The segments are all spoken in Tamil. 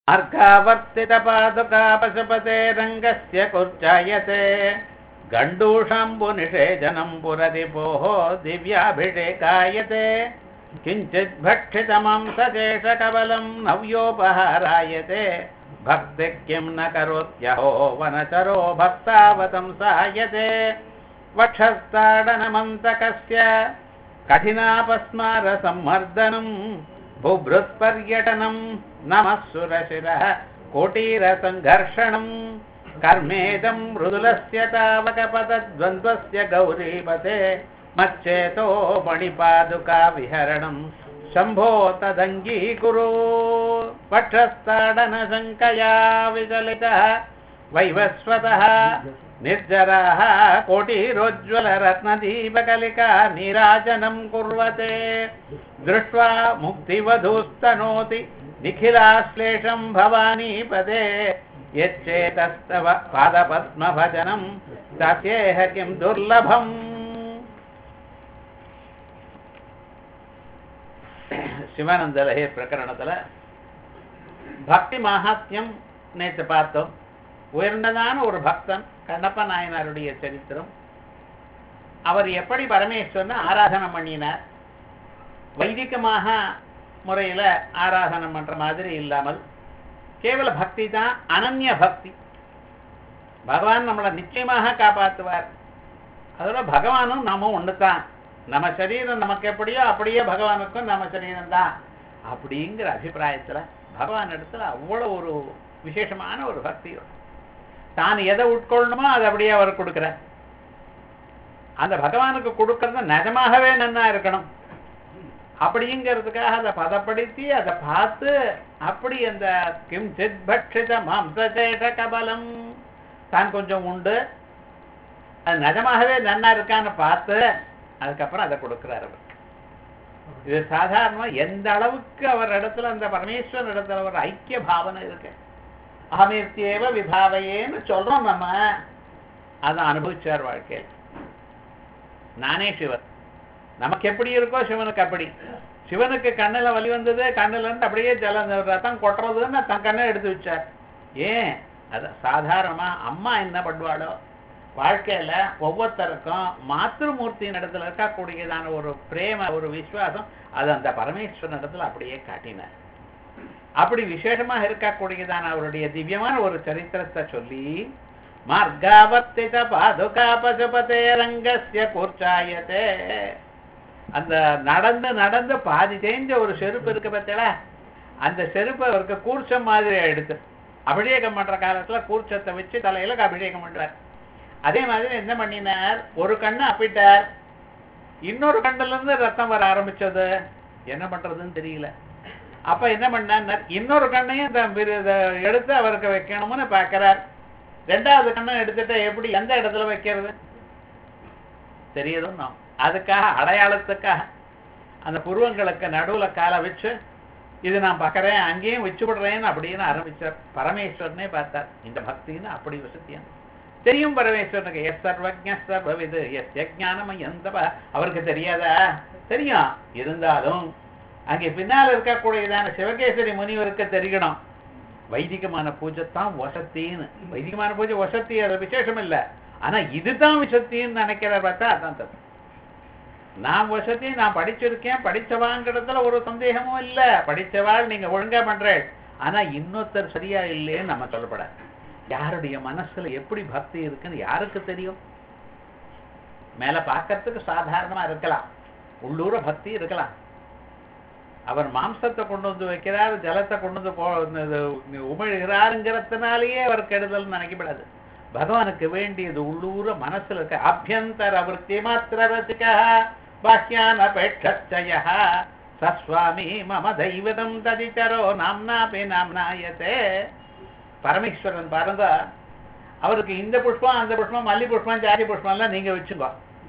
अर्कावर्तितपादुका रङ्गस्य कुर्चायते गण्डूषाम्बुनिषेचनं पुररिपोः दिव्याभिषेकायते किञ्चित् भक्षितमांसशेषकबलं नव्योपहारायते भक्तिः किं न करोत्यहो वनचरो भक्तावतंसायते वक्षस्ताडनमन्तकस्य कठिनापस्मारसम्मर्दनम् बुभृत्पर्यटनं नमः सुरशिरः कोटीरसङ्घर्षणम् कर्मेदं मृदुलस्य तावकपदद्वन्द्वस्य गौरीपते मच्चेतो मणिपादुका विहरणं शम्भो तदङ्गीकुरु पक्षस्ताडनशङ्कया विचलितः वैवस्वतः निर्जराः कोटिरोज्ज्वलरत्नदीपकलिका नीराजनं कुर्वते दृष्ट्वा मुक्तिवधूस्तनोति निखिलाश्लेषं भवानीपदे यच्चेतस्तव पादपद्मभजनं तस्येह किं दुर्लभम् சிவானந்த லஹேர் பிரகரணத்துல பக்தி மகாத்மியம் நேற்று பார்த்தோம் உயர்ந்ததான ஒரு பக்தன் கண்ணப்ப நாயனாருடைய சரித்திரம் அவர் எப்படி பரமேஸ்வரனை ஆராதனை பண்ணினார் வைதிகமாக முறையில ஆராதனை பண்ற மாதிரி இல்லாமல் கேவல பக்தி தான் அனன்ய பக்தி பகவான் நம்மளை நிச்சயமாக காப்பாற்றுவார் அதோட பகவானும் நாம ஒன்று தான் நம்ம சரீரம் நமக்கு எப்படியோ அப்படியே பகவானுக்கும் நம்ம சரீரம் தான் அப்படிங்கிற அபிப்பிராயத்துல பகவான் இடத்துல அவ்வளோ ஒரு விசேஷமான ஒரு பக்தி தான் எதை உட்கொள்ளணுமோ அதை அப்படியே அவர் கொடுக்குறார் அந்த பகவானுக்கு கொடுக்கறது நிஜமாகவே நன்னா இருக்கணும் அப்படிங்கிறதுக்காக அதை பதப்படுத்தி அதை பார்த்து அப்படி அந்த கிம் சித் பட்சித மாம்சேஷ கபலம் தான் கொஞ்சம் உண்டு அது நிஜமாகவே நன்னா இருக்கான்னு பார்த்து அதுக்கப்புறம் அதை கொடுக்கிறார் அவர் இது சாதாரணமா எந்த அளவுக்கு அவர் இடத்துல அந்த பரமேஸ்வரன் இடத்துல ஒரு ஐக்கிய பாவனை இருக்கு அகமீர்த்தியேவ விபாவையேன்னு சொல்றோம் நம்ம அதை அனுபவிச்சார் வாழ்க்கையில் நானே சிவன் நமக்கு எப்படி இருக்கோ சிவனுக்கு அப்படி சிவனுக்கு கண்ணுல வலி வந்தது கண்ணுல இருந்து அப்படியே ஜல ரத்தம் கொட்டுறதுன்னு தன் கண்ணை எடுத்து வச்சார் ஏன் அது சாதாரணமா அம்மா என்ன பண்ணுவாளோ வாழ்க்கையில ஒவ்வொருத்தருக்கும் மாத்திருமூர்த்தியின் இடத்துல இருக்கக்கூடியதான ஒரு பிரேம ஒரு விசுவாசம் அது அந்த பரமேஸ்வரன் இடத்துல அப்படியே காட்டினார் அப்படி விசேஷமாக இருக்கக்கூடியதான அவருடைய திவ்யமான ஒரு சரித்திரத்தை சொல்லி மார்காவர்த்தித பாதுகா பசுபதே ரங்கசிய கூர்ச்சாயத்தே அந்த நடந்து நடந்து பாதி தேஞ்ச ஒரு செருப்பு இருக்கு பார்த்தீங்களா அந்த செருப்பு அவருக்கு கூர்ச்சம் மாதிரி எடுத்து அபிஷேகம் பண்ற காலத்துல கூர்ச்சத்தை வச்சு தலையில அபிஷேகம் பண்ணுவார் அதே மாதிரி என்ன பண்ணினார் ஒரு கண்ணு அப்பிட்டார் இன்னொரு கண்ணுல இருந்து ரத்தம் வர ஆரம்பிச்சது என்ன பண்றதுன்னு தெரியல அப்ப என்ன பண்ணார் இன்னொரு கண்ணையும் எடுத்து அவருக்கு வைக்கணும்னு பாக்கிறார் ரெண்டாவது கண்ணை எடுத்துட்டு எப்படி எந்த இடத்துல வைக்கிறது தெரியுதும் அதுக்காக அடையாளத்துக்காக அந்த புருவங்களுக்கு நடுவுல காலை வச்சு இது நான் பார்க்கறேன் அங்கேயும் வச்சு விடுறேன்னு அப்படின்னு ஆரம்பிச்சார் பரமேஸ்வரனே பார்த்தார் இந்த பக்தின்னு அப்படி வசத்தியம் தெரியும் பரமேஸ்வரனுக்கு எஸ் சர்வஜ சர்வவிது எஸ் யஜானம் எந்த அவருக்கு தெரியாதா தெரியும் இருந்தாலும் அங்கே பின்னால் இருக்கக்கூடியதான சிவகேசரி முனிவருக்கு தெரியணும் வைதிகமான பூஜை தான் வசத்தின்னு வைதிகமான பூஜை வசத்தி அது விசேஷம் இல்லை ஆனா இதுதான் விசத்தின்னு நினைக்கிற பார்த்தா அதான் தப்பு நான் வசதி நான் படிச்சிருக்கேன் படிச்சவாங்கிறதுல ஒரு சந்தேகமும் இல்ல படிச்சவாள் நீங்க ஒழுங்கா பண்றேன் ஆனா இன்னொருத்தர் சரியா இல்லைன்னு நம்ம சொல்லப்படாது யாருடைய மனசுல எப்படி பக்தி இருக்குன்னு யாருக்கு தெரியும் மேல பார்க்கறதுக்கு சாதாரணமா இருக்கலாம் உள்ளூர பக்தி இருக்கலாம் அவர் மாம்சத்தை கொண்டு வந்து வைக்கிறார் ஜலத்தை கொண்டு வந்து உமிழ்கிறாருங்கிறதுனாலேயே அவர் கெடுதல் நினைக்கப்படாது பகவானுக்கு வேண்டியது உள்ளூர மனசுல இருக்க அபியந்தர விற்பி மாத்திர ரசிகா பாஹ்யான் அபேட்சய சஸ்வாமி மம தெய்வதம் ததிச்சரோ நாம்னாபி நாம்னாயத்தே பரமேஸ்வரன் பாருங்க அவருக்கு இந்த புஷ்பம் அந்த புஷ்பம் மல்லி புஷ்பம் ஜாதி புஷ்பம் எல்லாம் நீங்க வச்சுக்கோ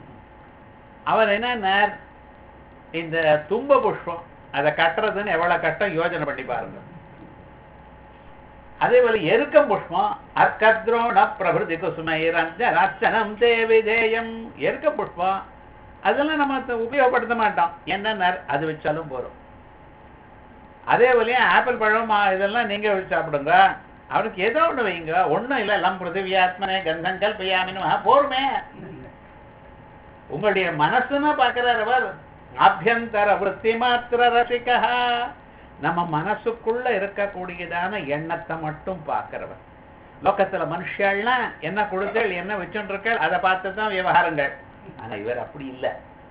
அவர் என்ன இந்த தும்ப புஷ்பம் அதை கட்டுறதுன்னு எவ்வளவு கட்டம் யோஜனை பண்ணி பாருங்க அதே போல எருக்கம் புஷ்பம் அர்க்கத்ரோண பிரபிருதி குசுமை ரஞ்சனம் தேவிதேயம் எருக்க புஷ்பம் அதெல்லாம் நம்ம உபயோகப்படுத்த மாட்டோம் என்ன அது வச்சாலும் போறோம் அதே போலயே ஆப்பிள் பழம் மா- இதெல்லாம் நீங்க வச்சு சாப்பிடுங்க அவனுக்கு ஏதோ ஒண்ணு வைங்க ஒண்ணும் இல்ல எல்லாம் பிருத்திவியாத்மனே கந்தங்கள் பியாமின்னு போருமே உங்களுடைய மனசுன்னு பார்க்கிறார் அவர் ஆபியந்தர விற்பி மாத்திர ரசிகா நம்ம மனசுக்குள்ள இருக்கக்கூடியதான எண்ணத்தை மட்டும் பார்க்கிறவர் லோகத்துல மனுஷாள்லாம் என்ன கொடுத்தல் என்ன வச்சுருக்கள் அதை பார்த்து தான் விவகாரங்கள் ஆனா இவர் அப்படி இல்லை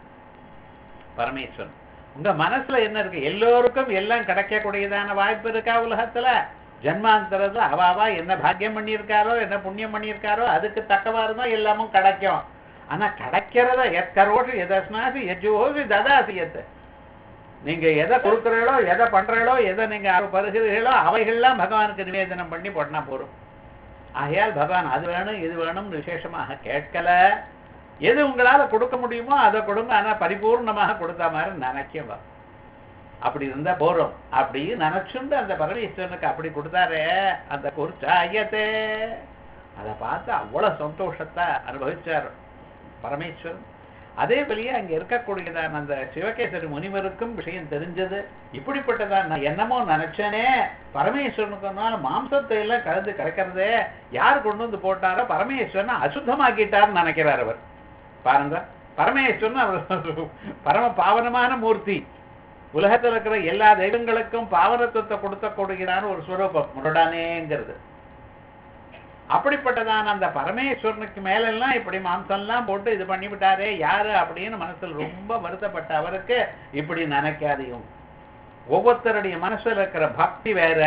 பரமேஸ்வரன் உங்க மனசுல என்ன இருக்கு எல்லோருக்கும் எல்லாம் கிடைக்கக்கூடியதான வாய்ப்பு இருக்கா உலகத்துல ஜன்மாந்தரத்துல அவ அவ என்ன பாக்கியம் பண்ணியிருக்காரோ என்ன புண்ணியம் பண்ணியிருக்காரோ அதுக்கு தக்கவாறு தான் எல்லாமும் கிடைக்கும் ஆனா கிடைக்கிறத எக்கரோஷு எதஸ்னாசி எஜோசி ததாசியத்தை நீங்க எதை கொடுக்குறீங்களோ எதை பண்றீங்களோ எதை நீங்க பருகிறீர்களோ அவைகள்லாம் பகவானுக்கு நிவேதனம் பண்ணி போட்டா போறோம் ஆகையால் பகவான் அது வேணும் இது வேணும்னு விசேஷமாக கேட்கல எது உங்களால கொடுக்க முடியுமோ அதை கொடுங்க ஆனா பரிபூர்ணமாக கொடுத்த மாதிரி நினைக்கவா அப்படி இருந்தா போறோம் அப்படி நினைச்சுண்டு அந்த பரமேஸ்வரனுக்கு அப்படி கொடுத்தாரே அந்த குர்ச்சாயத்தே அதை பார்த்து அவ்வளவு சந்தோஷத்தை அனுபவிச்சார் பரமேஸ்வரன் அதே வழியே அங்க இருக்கக்கூடியதான அந்த சிவகேசரி முனிவருக்கும் விஷயம் தெரிஞ்சது இப்படிப்பட்டதான் நான் என்னமோ நினைச்சேனே பரமேஸ்வரனுக்குனால மாம்சத்தை எல்லாம் கலந்து கிடக்கிறதே யார் கொண்டு வந்து போட்டாரோ பரமேஸ்வரனை அசுத்தமாக்கிட்டார்னு நினைக்கிறார் அவர் பாருங்க பரமேஸ்வரன் அவர் பரம பாவனமான மூர்த்தி உலகத்தில் இருக்கிற எல்லா தெய்வங்களுக்கும் பாவனத்துவத்தை கொடுத்தக்கூடியதான ஒரு ஸ்வரூபம் முரடானேங்கிறது அப்படிப்பட்டதான அந்த பரமேஸ்வரனுக்கு மேலெல்லாம் இப்படி மாம்சம்லாம் போட்டு இது பண்ணிவிட்டாரே யாரு அப்படின்னு மனசுல ரொம்ப வருத்தப்பட்ட அவருக்கு இப்படி நினைக்காதையும் ஒவ்வொருத்தருடைய மனசுல இருக்கிற பக்தி வேற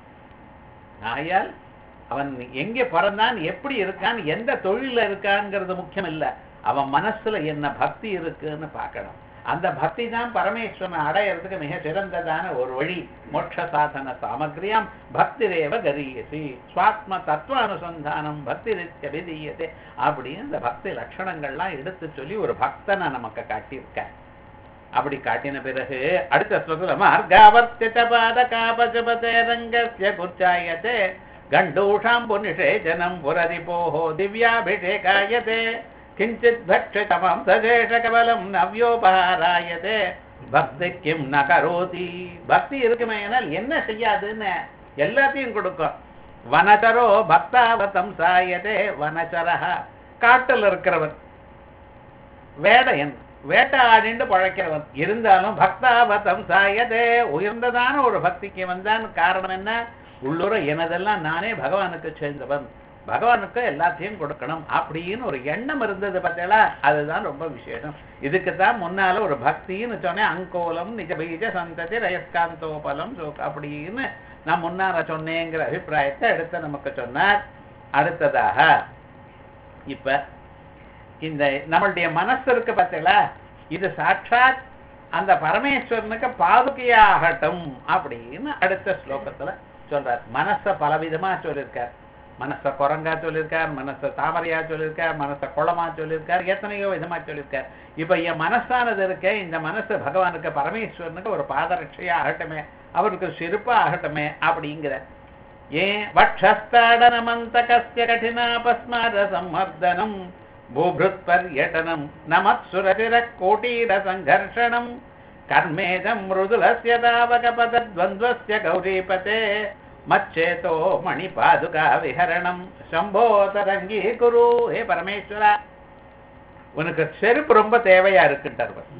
ஆயால் அவன் எங்கே பிறந்தான் எப்படி இருக்கான் எந்த தொழில இருக்கான்ங்கிறது முக்கியம் இல்ல அவன் மனசுல என்ன பக்தி இருக்குன்னு பார்க்கணும் அந்த பக்தி தான் பரமேஸ்வரனை அடையறதுக்கு மிக சிறந்ததான ஒரு வழி மோட்ச சாதன சாமகிரியம் பக்தி ரேவ கரியசி சுவாத்ம தத்துவ அனுசந்தானம் பக்தி விதீயதே அப்படின்னு இந்த பக்தி லட்சணங்கள்லாம் எடுத்து சொல்லி ஒரு பக்தனை நமக்கு காட்டியிருக்க அப்படி காட்டின பிறகு அடுத்த ஸ்லோகத்துல மார்காவர்த்தித பாத காபஜபதே ரங்கஸ்ய குச்சாயதே கண்டூஷாம் புனிஷேச்சனம் புரதிபோஹோ திவ்யாபிஷேகாயதே கிஞ்சித் பட்சிதமம் சஜேஷகபலம் நவ்யோபகாராயதே பக்தி கிம் ந கரோதி பக்தி இருக்குமே ஆனால் என்ன செய்யாதுன்னு எல்லாத்தையும் கொடுக்கும் வனச்சரோ பக்தாவதம் சாயதே வனச்சரஹ காட்டில் இருக்கிறவன் வேடையன் வேட்டாடிண்டு பழைக்கிறவன் இருந்தாலும் பக்தாவதம் சாயதே உயர்ந்ததான ஒரு பக்திக்கு வந்தான் காரணம் என்ன உள்ளுர எனதெல்லாம் நானே பகவானுக்கு சேர்ந்தவன் பகவானுக்கு எல்லாத்தையும் கொடுக்கணும் அப்படின்னு ஒரு எண்ணம் இருந்தது பார்த்தீங்களா அதுதான் ரொம்ப விசேஷம் இதுக்கு தான் முன்னால ஒரு பக்தின்னு சொன்னேன் அங்கோலம் நிஜ பீஜ சந்ததி ரயஸ்காந்தோபலம் சோக அப்படின்னு நான் முன்னால சொன்னேங்கிற அபிப்பிராயத்தை எடுத்து நமக்கு சொன்னார் அடுத்ததாக இப்ப இந்த நம்மளுடைய மனசு இருக்கு பார்த்தீங்களா இது சாட்சாத் அந்த பரமேஸ்வரனுக்கு பாதுகையாகட்டும் அப்படின்னு அடுத்த ஸ்லோகத்துல சொல்றார் மனச பலவிதமா சொல்லியிருக்கார் மனச குரங்கா சொல்லியிருக்கார் மனச தாமரையா சொல்லியிருக்கார் மனச குளமா சொல்லியிருக்கார் எத்தனையோ விதமா சொல்லியிருக்கார் இப்ப என் மனசானது இருக்க இந்த மனசு பகவானுக்கு பரமேஸ்வரனுக்கு ஒரு பாதரட்சையா ஆகட்டுமே அவருக்கு சிறுப்பா ஆகட்டுமே அப்படிங்கிற ஏன் வட்சஸ்தாடனமந்தகஸ்ய கடினாபஸ்மார சம்மர்தனம் பூபிருத் பர்யட்டனம் நமத்சுரசிர கோட்டீர சங்கர்ஷணம் கர்மேதம் மிருதுலஸ்ய தாவகபதத்வந்த்வஸ்ய கௌரீபதே மச்சேதோ மணி பாதுகா விஹரணம் சம்போ தரங்கி குரு ஹே பரமேஸ்வரா உனக்கு செருப்பு ரொம்ப தேவையா இருக்குன்ட்டார் அவர்.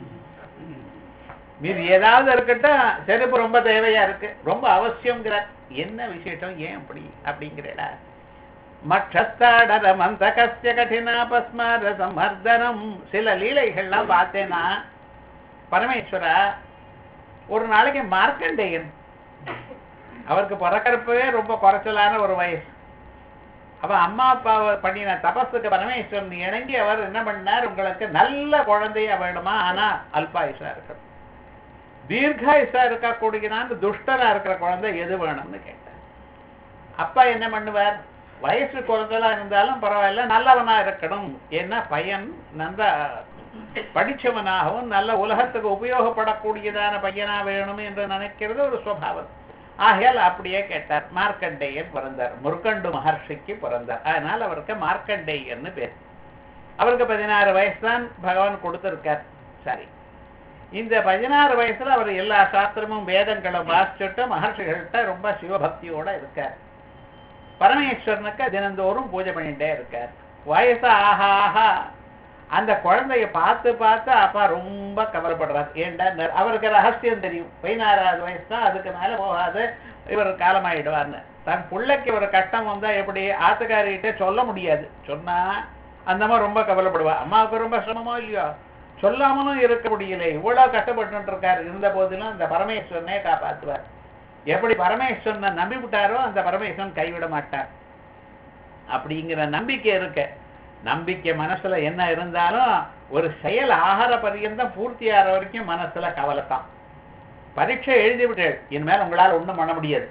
மீது ஏதாவது இருக்கட்டும் செருப்பு ரொம்ப தேவையா இருக்கு ரொம்ப அவசியம்ங்கிற என்ன விசேஷம் ஏன் அப்படி அப்படிங்கிறடா மற்றஸ்தாடர மந்தகஸ்ய கடினாபஸ்மார சமர்தனம் சில லீலைகள்லாம் பார்த்தேன்னா பரமேஸ்வரா ஒரு நாளைக்கு மார்க்கண்டேயன் அவருக்கு பிறக்கிறப்பவே ரொம்ப குறைச்சலான ஒரு வயசு அப்ப அம்மா அப்பா பண்ணின தபஸுக்கு பரமேஸ்வரன் இணங்கி அவர் என்ன பண்ணார் உங்களுக்கு நல்ல குழந்தையா வேணுமா ஆனா அல்பாயுஷா இருக்கணும் தீர்காயுஷா இருக்கக்கூடியதான துஷ்டரா இருக்கிற குழந்தை எது வேணும்னு கேட்டார் அப்பா என்ன பண்ணுவார் வயசு குழந்தைலாம் இருந்தாலும் பரவாயில்ல நல்லவனா இருக்கணும் ஏன்னா பையன் நல்ல படிச்சவனாகவும் நல்ல உலகத்துக்கு உபயோகப்படக்கூடியதான பையனா வேணும் என்று நினைக்கிறது ஒரு சுவாவம் ஆகையால் அப்படியே கேட்டார் மார்க்கண்டேயன் பிறந்தார் முருகண்டு மகர்ஷிக்கு பிறந்தார் அதனால் அவருக்கு மார்க்கண்டேயன்னு பேர் அவருக்கு பதினாறு வயசு தான் பகவான் கொடுத்திருக்கார் சரி இந்த பதினாறு வயசுல அவர் எல்லா சாஸ்திரமும் வேதங்களும் வாசிச்சுட்டு மகர்ஷிகள்கிட்ட ரொம்ப சிவபக்தியோட இருக்கார் பரமேஸ்வரனுக்கு தினந்தோறும் பூஜை பண்ணிட்டே இருக்கார் வயசு ஆஹா ஆஹா அந்த குழந்தைய பார்த்து பார்த்து அப்பா ரொம்ப கவலைப்படுறார் ஏன்டா ந- அவருக்கு ரகசியம் தெரியும் பதினாறாவது வயசு தான் அதுக்கு மேல போகாது இவர் காலமாயிடுவார்னு தன் பிள்ளைக்கு ஒரு கஷ்டம் வந்தா எப்படி ஆத்துக்காரிகிட்ட சொல்ல முடியாது சொன்னா அந்த மாதிரி ரொம்ப கவலைப்படுவா அம்மாவுக்கு ரொம்ப சிரமமோ இல்லையோ சொல்லாமலும் இருக்க முடியல இவ்வளவு கஷ்டப்பட்டு இருக்காரு இருந்த போதிலும் அந்த பரமேஸ்வரனே காப்பாத்துவார் எப்படி பரமேஸ்வரனை நம்பி விட்டாரோ அந்த பரமேஸ்வரன் கைவிட மாட்டார் அப்படிங்கிற நம்பிக்கை இருக்கு நம்பிக்கை மனசுல என்ன இருந்தாலும் ஒரு செயல் ஆகார பரியந்தம் பூர்த்தி ஆகிற வரைக்கும் மனசுல கவலைத்தான் பரீட்சை எழுதி விட்டு இனிமேல் உங்களால ஒண்ணும் பண்ண முடியாது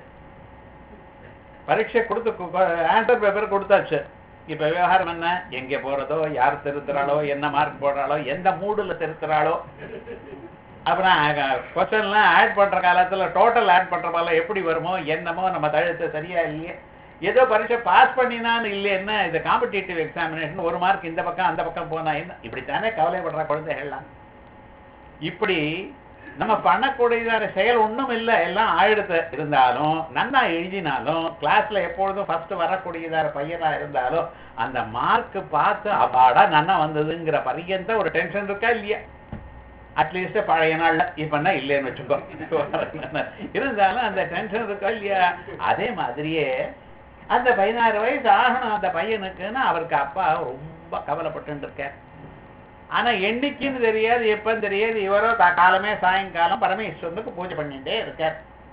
பரீட்சை கொடுத்து ஆன்சர் பேப்பர் கொடுத்தாச்சு இப்ப விவகாரம் என்ன எங்க போறதோ யார் திருத்துறாளோ என்ன மார்க் போடுறாளோ எந்த மூடுல திருத்துறாளோ அப்புறம் கொஸ்டின்லாம் ஆட் பண்ற காலத்துல டோட்டல் ஆட் பண்ற மாதிரிலாம் எப்படி வருமோ என்னமோ நம்ம தழுத்து சரியா இல்லையே ஏதோ பரீட்சை பாஸ் பண்ணினான்னு இல்லைன்னா இது காம்படிட்டிவ் எக்ஸாமினேஷன் ஒரு மார்க் இந்த பக்கம் அந்த பக்கம் போனா என்ன இப்படித்தானே கவலைப்படுற குழந்தைகள்லாம் இப்படி நம்ம பண்ணக்கூடியதான செயல் ஒண்ணும் இல்லை எல்லாம் ஆயிடுத்து இருந்தாலும் நன்னா எழுதினாலும் கிளாஸ்ல எப்பொழுதும் ஃபர்ஸ்ட் வரக்கூடியதான பையனா இருந்தாலும் அந்த மார்க் பார்த்து அப்பாடா நன்னா வந்ததுங்கிற பரியந்த ஒரு டென்ஷன் இருக்கா இல்லையா அட்லீஸ்ட் பழைய நாள்ல இப்பன்னா இல்லைன்னு வச்சுக்கோ இருந்தாலும் அந்த டென்ஷன் இருக்கா இல்லையா அதே மாதிரியே அந்த பதினாறு வயசு ஆகணும் அந்த பையனுக்குன்னு அவருக்கு அப்பா ரொம்ப கவலைப்பட்டு இருக்கார் ஆனா என்னைக்குன்னு தெரியாது எப்பன்னு தெரியாது இவரோ தா- காலமே சாயங்காலம் பரமேஸ்வரனுக்கு பூஜை பண்ணிட்டே இருக்கார்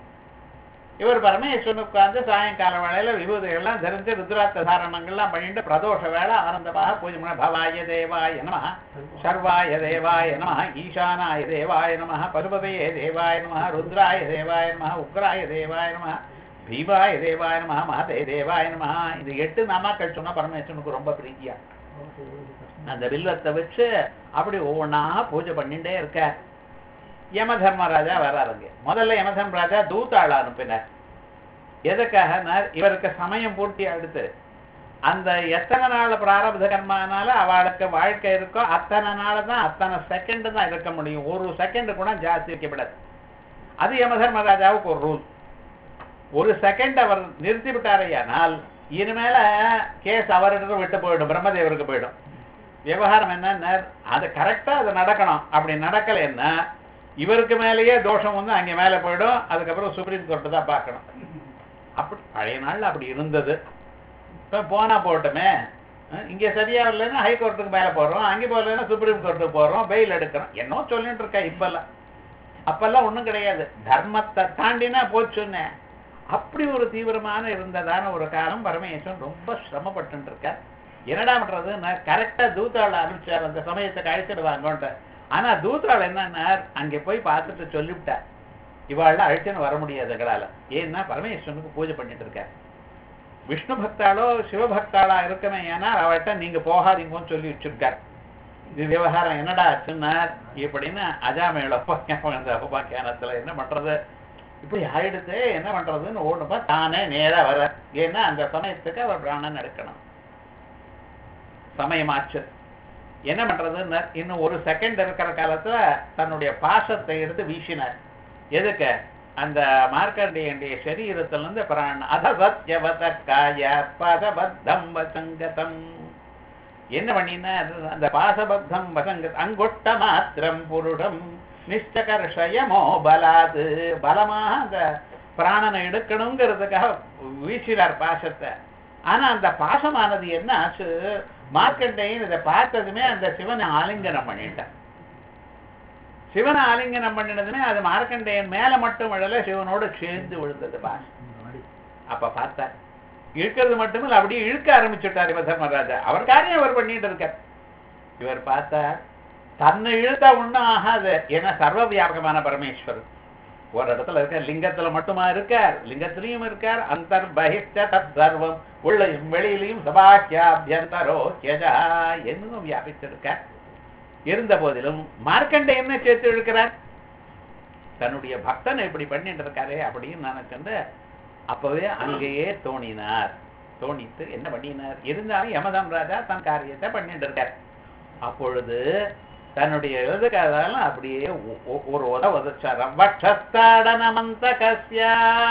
இவர் பரமேஸ்வரனுக்கு உட்கார்ந்து சாயங்கால வேளையில விபூதிகள்லாம் தெரிஞ்சு ருத்ராட்ச தாரணங்கள்லாம் பண்ணிட்டு பிரதோஷ வேளை ஆனந்தமாக பூஜை பண்ண பவாய தேவாய நம சர்வாய தேவாய நம ஈசானாய தேவாய நம பசுபதயே தேவாய நம ருத்ராய தேவாய நம உக்ராய தேவாய நம பீவாய தேவாய நம மகதே தேவாய நம இது எட்டு நாமாக்கள் சொன்னா பரமேஸ்வரனுக்கு ரொம்ப பிரீத்தியா அந்த வில்வத்தை வச்சு அப்படி ஒவ்வொன்றா பூஜை பண்ணிட்டே இருக்க யம தர்மராஜா வராருங்க முதல்ல யம தர்மராஜா தூத்தாள அனுப்பினார் எதுக்காக இவருக்கு சமயம் பூர்த்தி அடுத்து அந்த எத்தனை நாள் பிராரப்த கர்மானால அவளுக்கு வாழ்க்கை இருக்கோ அத்தனை நாள் தான் அத்தனை செகண்ட் தான் இருக்க முடியும் ஒரு செகண்ட் கூட ஜாஸ்தி வைக்கப்படாது அது யம தர்மராஜாவுக்கு ஒரு ரூல் ஒரு செகண்ட் அவர் நிறுத்தி விட்டாரையானால் இனிமேல கேஸ் அவரிடம் விட்டு போயிடும் பிரம்மதேவருக்கு போயிடும் விவகாரம் என்னன்னா அது கரெக்டா அது நடக்கணும் அப்படி நடக்கலைன்னா இவருக்கு மேலேயே தோஷம் வந்து அங்க மேல போயிடும் அதுக்கப்புறம் சுப்ரீம் கோர்ட்டு தான் பார்க்கணும் அப்படி பழைய நாள்ல அப்படி இருந்தது இப்ப போனா போட்டுமே அஹ் இங்க சரியா இல்லைன்னா ஹை கோர்ட்டுக்கு மேல போறோம் அங்க போகலைன்னா சுப்ரீம் கோர்ட்டுக்கு போறோம் பெயில் எடுக்கிறோம் என்னோ சொல்லிட்டு இருக்கா இப்பெல்லாம் அப்பெல்லாம் ஒண்ணும் கிடையாது தர்மத்தை தாண்டினா போச்சுன்னு அப்படி ஒரு தீவிரமான இருந்ததான ஒரு காலம் பரமேஸ்வரன் ரொம்ப சிரமப்பட்டு இருக்கார் என்னடா பண்றது நான் கரெக்டா தூத்தாள அனுப்பிச்சார் அந்த சமயத்துக்கு அழைச்சிடுவாங்கன்ட்டு ஆனா தூத்தாள் என்னன்னா அங்கே போய் பார்த்துட்டு சொல்லிவிட்டார் இவாள்ல அழைச்சுன்னு வர முடியாது எங்களால ஏன்னா பரமேஸ்வரனுக்கு பூஜை பண்ணிட்டு இருக்கார் விஷ்ணு பக்தாளோ சிவபக்தாளா இருக்கமே ஏன்னா அவர்கிட்ட நீங்க போகாதீங்கன்னு சொல்லி வச்சிருக்கார் இது விவகாரம் என்னடா ஆச்சுன்னா இப்படின்னு அஜாமேல அந்த உபாக்கியானத்துல என்ன பண்றது இப்படி ஆயிடுத்து என்ன பண்றதுன்னு ஓடுப்பா தானே நேரா வர ஏன்னா அந்த சமயத்துக்கு அவர் பிராணன் எடுக்கணும் சமயமாச்சு என்ன பண்றதுன்னு இன்னும் ஒரு செகண்ட் இருக்கிற காலத்துல தன்னுடைய பாசத்தை எடுத்து வீசினார் எதுக்கு அந்த மார்க்கண்டேயனுடைய சரீரத்திலிருந்து பிராண அதவத்யவத காய பதபத்தம் வசங்கதம் என்ன பண்ணினார் அந்த பாசபத்தம் வசங்க அங்கொட்ட மாத்திரம் புருடம் நிஷ்டகர்ஷயமோ பலாது பலமாக அந்த பிராணனை எடுக்கணுங்கிறதுக்காக வீசினார் பாசத்தை ஆனா அந்த பாசமானது என்ன ஆச்சு மார்க்கண்டேயன் இதை பார்த்ததுமே அந்த சிவனை ஆலிங்கனம் பண்ணிட்டான் சிவனை ஆலிங்கனம் பண்ணினதுமே அது மார்க்கண்டேயன் மேல மட்டும் விழல சிவனோட சேர்ந்து விழுந்தது பாசம் அப்ப பார்த்தார் இழுக்கிறது மட்டுமில்ல அப்படியே இழுக்க ஆரம்பிச்சுட்டார் இவர் தர்மராஜா அவர் காரியம் அவர் பண்ணிட்டு இருக்கார் இவர் பார்த்தார் தன்னை இழுத்தா ஒண்ணும் ஆகாது ஏன்னா சர்வ வியாபகமான பரமேஸ்வரர் ஒரு இடத்துல இருக்க லிங்கத்துல மட்டுமா இருக்கார் லிங்கத்திலையும் இருக்கார் அந்தர் பகிஷ்ட தத் சர்வம் உள்ளையும் வெளியிலையும் சபாக்கியாபியந்தரோ யஜா என்னும் வியாபித்திருக்கார் இருந்த போதிலும் மார்க்கண்டை என்ன சேர்த்து இழுக்கிறார் தன்னுடைய பக்தனை இப்படி பண்ணிட்டு இருக்காரே அப்படின்னு நினைச்சுட்டு அப்பவே அங்கேயே தோணினார் தோணித்து என்ன பண்ணினார் இருந்தாலும் யமதம் ராஜா தன் காரியத்தை பண்ணிட்டு இருக்கார் அப்பொழுது தன்னுடைய இடது காதால அப்படியே ஒ- ஒ- ஒரு உத உதச்சாராம் வட்சஸ்தாடனமந்த கஸ்யா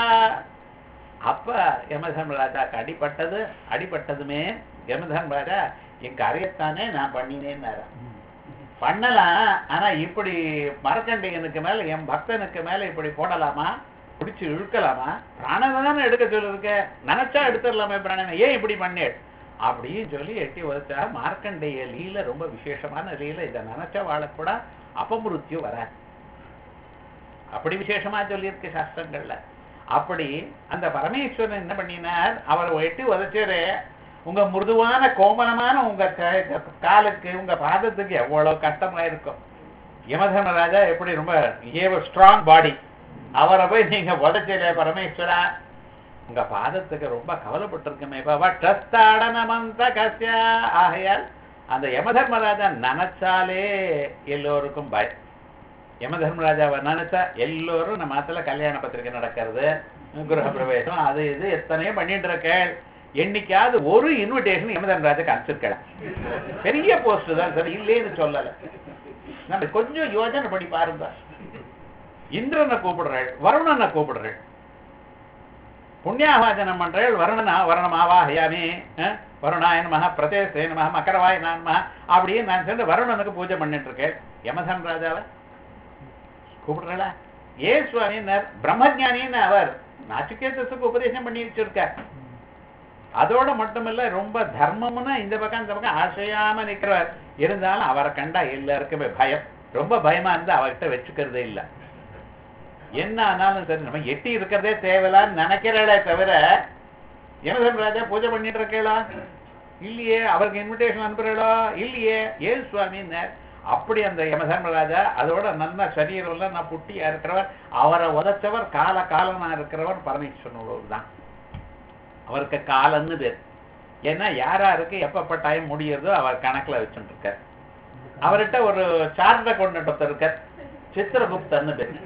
அப்ப யமதர்மராஜாக்கு அடிபட்டது அடிபட்டதுமே யமதர்மராஜா என் காரியத்தானே நான் பண்ணினேன்னாராம் பண்ணலாம் ஆனா இப்படி மரக்கண்டையனுக்கு மேல என் பக்தனுக்கு மேல இப்படி போடலாமா பிடிச்சு இழுக்கலாமா பிராணனை தானே எடுக்க சொல்லிருக்க நினைச்சா எடுத்துடலாமே பிராணனை ஏன் இப்படி பண்ணேன் அப்படின்னு சொல்லி எட்டி உதச்சா மார்க்கண்டேய லீல ரொம்ப விசேஷமான லீல இதை நினைச்சா வாழக்கூட அபமிருத்தியும் வராது அப்படி விசேஷமா சொல்லியிருக்கு சாஸ்திரங்கள்ல அப்படி அந்த பரமேஸ்வரன் என்ன பண்ணினார் அவர் எட்டி உதச்சாரு உங்க மிருதுவான கோமலமான உங்க க- காலுக்கு உங்க பாதத்துக்கு எவ்வளவு கஷ்டமா இருக்கும் யமதர்மராஜா எப்படி ரொம்ப ஏவ ஸ்ட்ராங் பாடி அவரை போய் நீங்க உதச்சல பரமேஸ்வரா உங்க பாதத்துக்கு ரொம்ப கவலைப்பட்டிருக்குமே வட்டஸ்தாடனமந்த கஸ்யா ஆகையால் அந்த யமதர்மராஜா நினைச்சாலே எல்லோருக்கும் பயம் யமதர்மராஜாவை நினைச்சா எல்லோரும் நம்ம ஆத்துல கல்யாண பத்திரிக்கை நடக்கிறது கிரக பிரவேசம் அது இது எத்தனையோ பண்ணிட்டு இருக்கேன் என்னைக்காவது ஒரு இன்விடேஷன் யமதர்மராஜாக்கு அனுப்பிச்சிருக்கலாம் பெரிய போஸ்ட் தான் சார் இல்லேன்னு சொல்லல நம்ம கொஞ்சம் யோசனை பண்ணி பாருங்க இந்திரனை கூப்பிடுறேன் வருணனை கூப்பிடுறேன் புண்ணியாவாஜனம் பண்றேன் வருணனா வருணம் ஆவாஹயாமி அஹ், வருணாய நமஹ பிரதேசே நமஹ மக்கரவாய நமஹ அப்படியே நான் சேர்ந்து வருணனுக்கு பூஜை பண்ணிட்டு இருக்கேன் யமதன் ராஜாவை கூப்பிடுறா ஏன் சுவாமின்னார் பிரம்மஜானின்னு அவர் நாச்சிகேதஸுக்கு உபதேசம் பண்ணி வச்சிருக்கார் அதோட மட்டுமில்ல ரொம்ப தர்மம்னா இந்த பக்கம் இந்த பக்கம் ஆசையாம நிக்கிறவர் இருந்தாலும் அவரை கண்டா எல்லாருக்குமே பயம் ரொம்ப பயமா இருந்தா அவர்கிட்ட வச்சுக்கிறதே இல்ல என்ன ஆனாலும் சரி நம்ம எட்டி இருக்கிறதே தேவையில்லான்னு நினைக்கிறாளே தவிர யமதர்ம ராஜா பூஜை பண்ணிட்டு இருக்கேளா இல்லையே அவருக்கு இன்விடேஷன் அனுப்புறீங்களோ இல்லையே ஏன் சுவாமின்னார் அப்படி அந்த யமதர்மராஜா அதோட நல்ல சரீரம்ல நான் புட்டியா இருக்கிறவர் அவரை உதைச்சவர் கால காலனா இருக்கிறவர் பரமேஸ்வரனோடு தான் அவருக்கு காலன்னு பேர் ஏன்னா யாராருக்கு எப்பப்ப டைம் முடியுறதோ அவர் கணக்குல வச்சுட்டு இருக்கார் அவர்கிட்ட ஒரு சார்ட்டை கொண்டு ஒருத்தர் இருக்கார் சித்திரகுப்தன்னு பேர்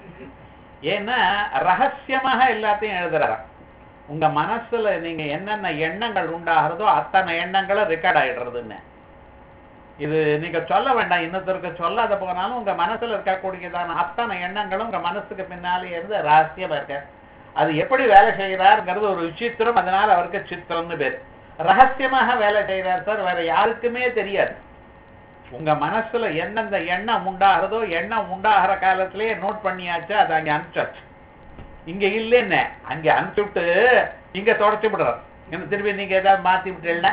ஏன்னா ரகசியமாக எல்லாத்தையும் எழுதுறாராம் உங்க மனசுல நீங்க என்னென்ன எண்ணங்கள் உண்டாகிறதோ அத்தனை எண்ணங்களும் ரெக்கார்ட் ஆயிடுறதுன்னு இது நீங்க சொல்ல வேண்டாம் இன்னொருத்தருக்கு சொல்லாத போனாலும் உங்க மனசுல இருக்கக்கூடியதான அத்தனை எண்ணங்களும் உங்க மனசுக்கு பின்னாலே இருந்து ரகசியமா இருக்க அது எப்படி வேலை செய்கிறாருங்கிறது ஒரு விசித்திரம் அதனால அவருக்கு சித்திரம்னு பேர் ரகசியமாக வேலை செய்கிறார் சார் வேற யாருக்குமே தெரியாது உங்க மனசுல எந்தெந்த எண்ணம் உண்டாகிறதோ எண்ணம் உண்டாகிற காலத்திலேயே நோட் பண்ணியாச்சு அதை அங்க அனுப்பிச்சாச்சு இங்க இல்லைன்னு அங்க அனுப்பிச்சுட்டு இங்க தொடச்சு விடுறார் என்ன திருப்பி நீங்க ஏதாவது மாத்தி விட்டுல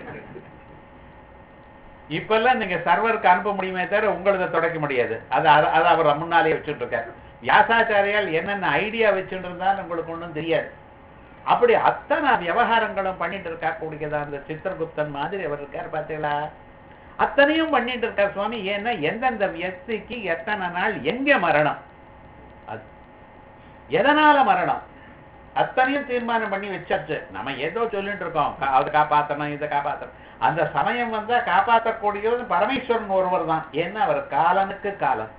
இப்பெல்லாம் நீங்க சர்வருக்கு அனுப்ப முடியுமே தவிர உங்களத தொடக்க முடியாது அது அது- அது அவர் முன்னாலே வச்சுட்டு இருக்காரு வியாசாச்சாரியால் என்னென்ன ஐடியா வச்சுட்டு இருந்தாலும் உங்களுக்கு ஒண்ணும் தெரியாது அப்படி அத்தனை விவகாரங்களும் பண்ணிட்டு இருக்கா கூடியதா அந்த சித்திரகுப்தன் மாதிரி அவர் இருக்கார் பார்த்தீங்களா அத்தனையும் பண்ணிட்டு இருக்கார் சுவாமி ஏன்னா எந்தெந்த வியக்திக்கு எத்தனை நாள் எங்க மரணம் அது எதனால மரணம் அத்தனையும் தீர்மானம் பண்ணி வச்சாச்சு நம்ம ஏதோ சொல்லிட்டு இருக்கோம் கா- அதை காப்பாத்தணும் இதை காப்பாத்தணும் அந்த சமயம் வந்தா காப்பாற்றக்கூடியது பரமேஸ்வரன் ஒருவர் தான் ஏன்னா அவர் காலனுக்கு காலம்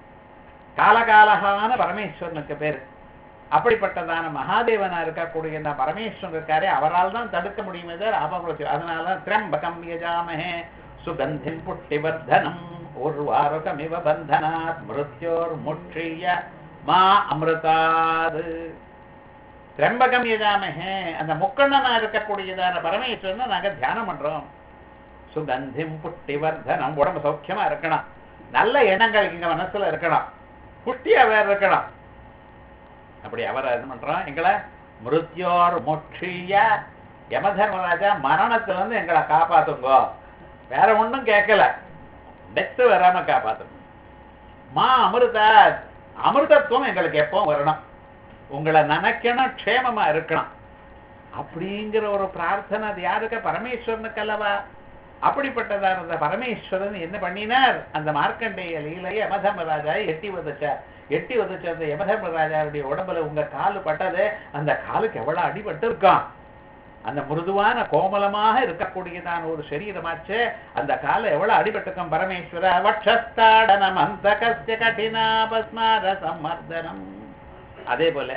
காலகாலகான பரமேஸ்வரனுக்கு பேரு அப்படிப்பட்டதான மகாதேவனா இருக்கக்கூடிய இந்த பரமேஸ்வரன் இருக்காரே அவரால் தான் தடுக்க முடியுமே தவிர அபமிருத்தி அதனால திரம்பகம் யஜாமஹே சுகந்திம் புட்டிவர்தனம் உர்வாருகமிவ பந்தனாத் மிருத்யோர் முற்றிய மா அமிர்தாது திரம்பகம் யஜாமஹே அந்த முக்கண்ணனா இருக்கக்கூடியதான பரமேஸ்வரனை நாங்க தியானம் பண்றோம் சுகந்திம் புட்டிவர்தனம் உடம்பு சௌக்கியமா இருக்கணும் நல்ல எண்ணங்கள் இங்க மனசுல இருக்கணும் புஷ்டியா வேற இருக்கணும் அப்படி அவரை என்ன பண்றோம் எங்களை மிருத்யோர் முற்றிய யமதர்மராஜா மரணத்துல இருந்து எங்களை காப்பாத்துங்கோ வேற ஒண்ணும் கேட்கல டெத்து வராம காப்பாத்துங்க மா அமிர்தா அமிர்தத்துவம் எங்களுக்கு எப்பவும் வரணும் உங்களை நினைக்கணும் க்ஷேமமா இருக்கணும் அப்படிங்கிற ஒரு பிரார்த்தனை அது யாருக்கு பரமேஸ்வரனுக்கு அல்லவா அப்படிப்பட்டதா இருந்த பரமேஸ்வரன் என்ன பண்ணினார் அந்த மார்க்கண்டேய லீலையை யமதர்மராஜா எட்டி உதச்சார் எட்டி உதச்ச அந்த யமதர்மராஜாவுடைய உடம்புல உங்க காலு பட்டது அந்த காலுக்கு எவ்வளவு அடிபட்டு இருக்கான் அந்த மிருதுவான கோமலமாக இருக்கக்கூடியதான ஒரு சரீரமாச்சு அந்த காலை எவ்வளவு அடிபட்டிருக்கும் பரமேஸ்வர வட்சஸ்தாடனம் அந்த கசிய கடினாபஸ்மார சம்மர்தனம் அதே போல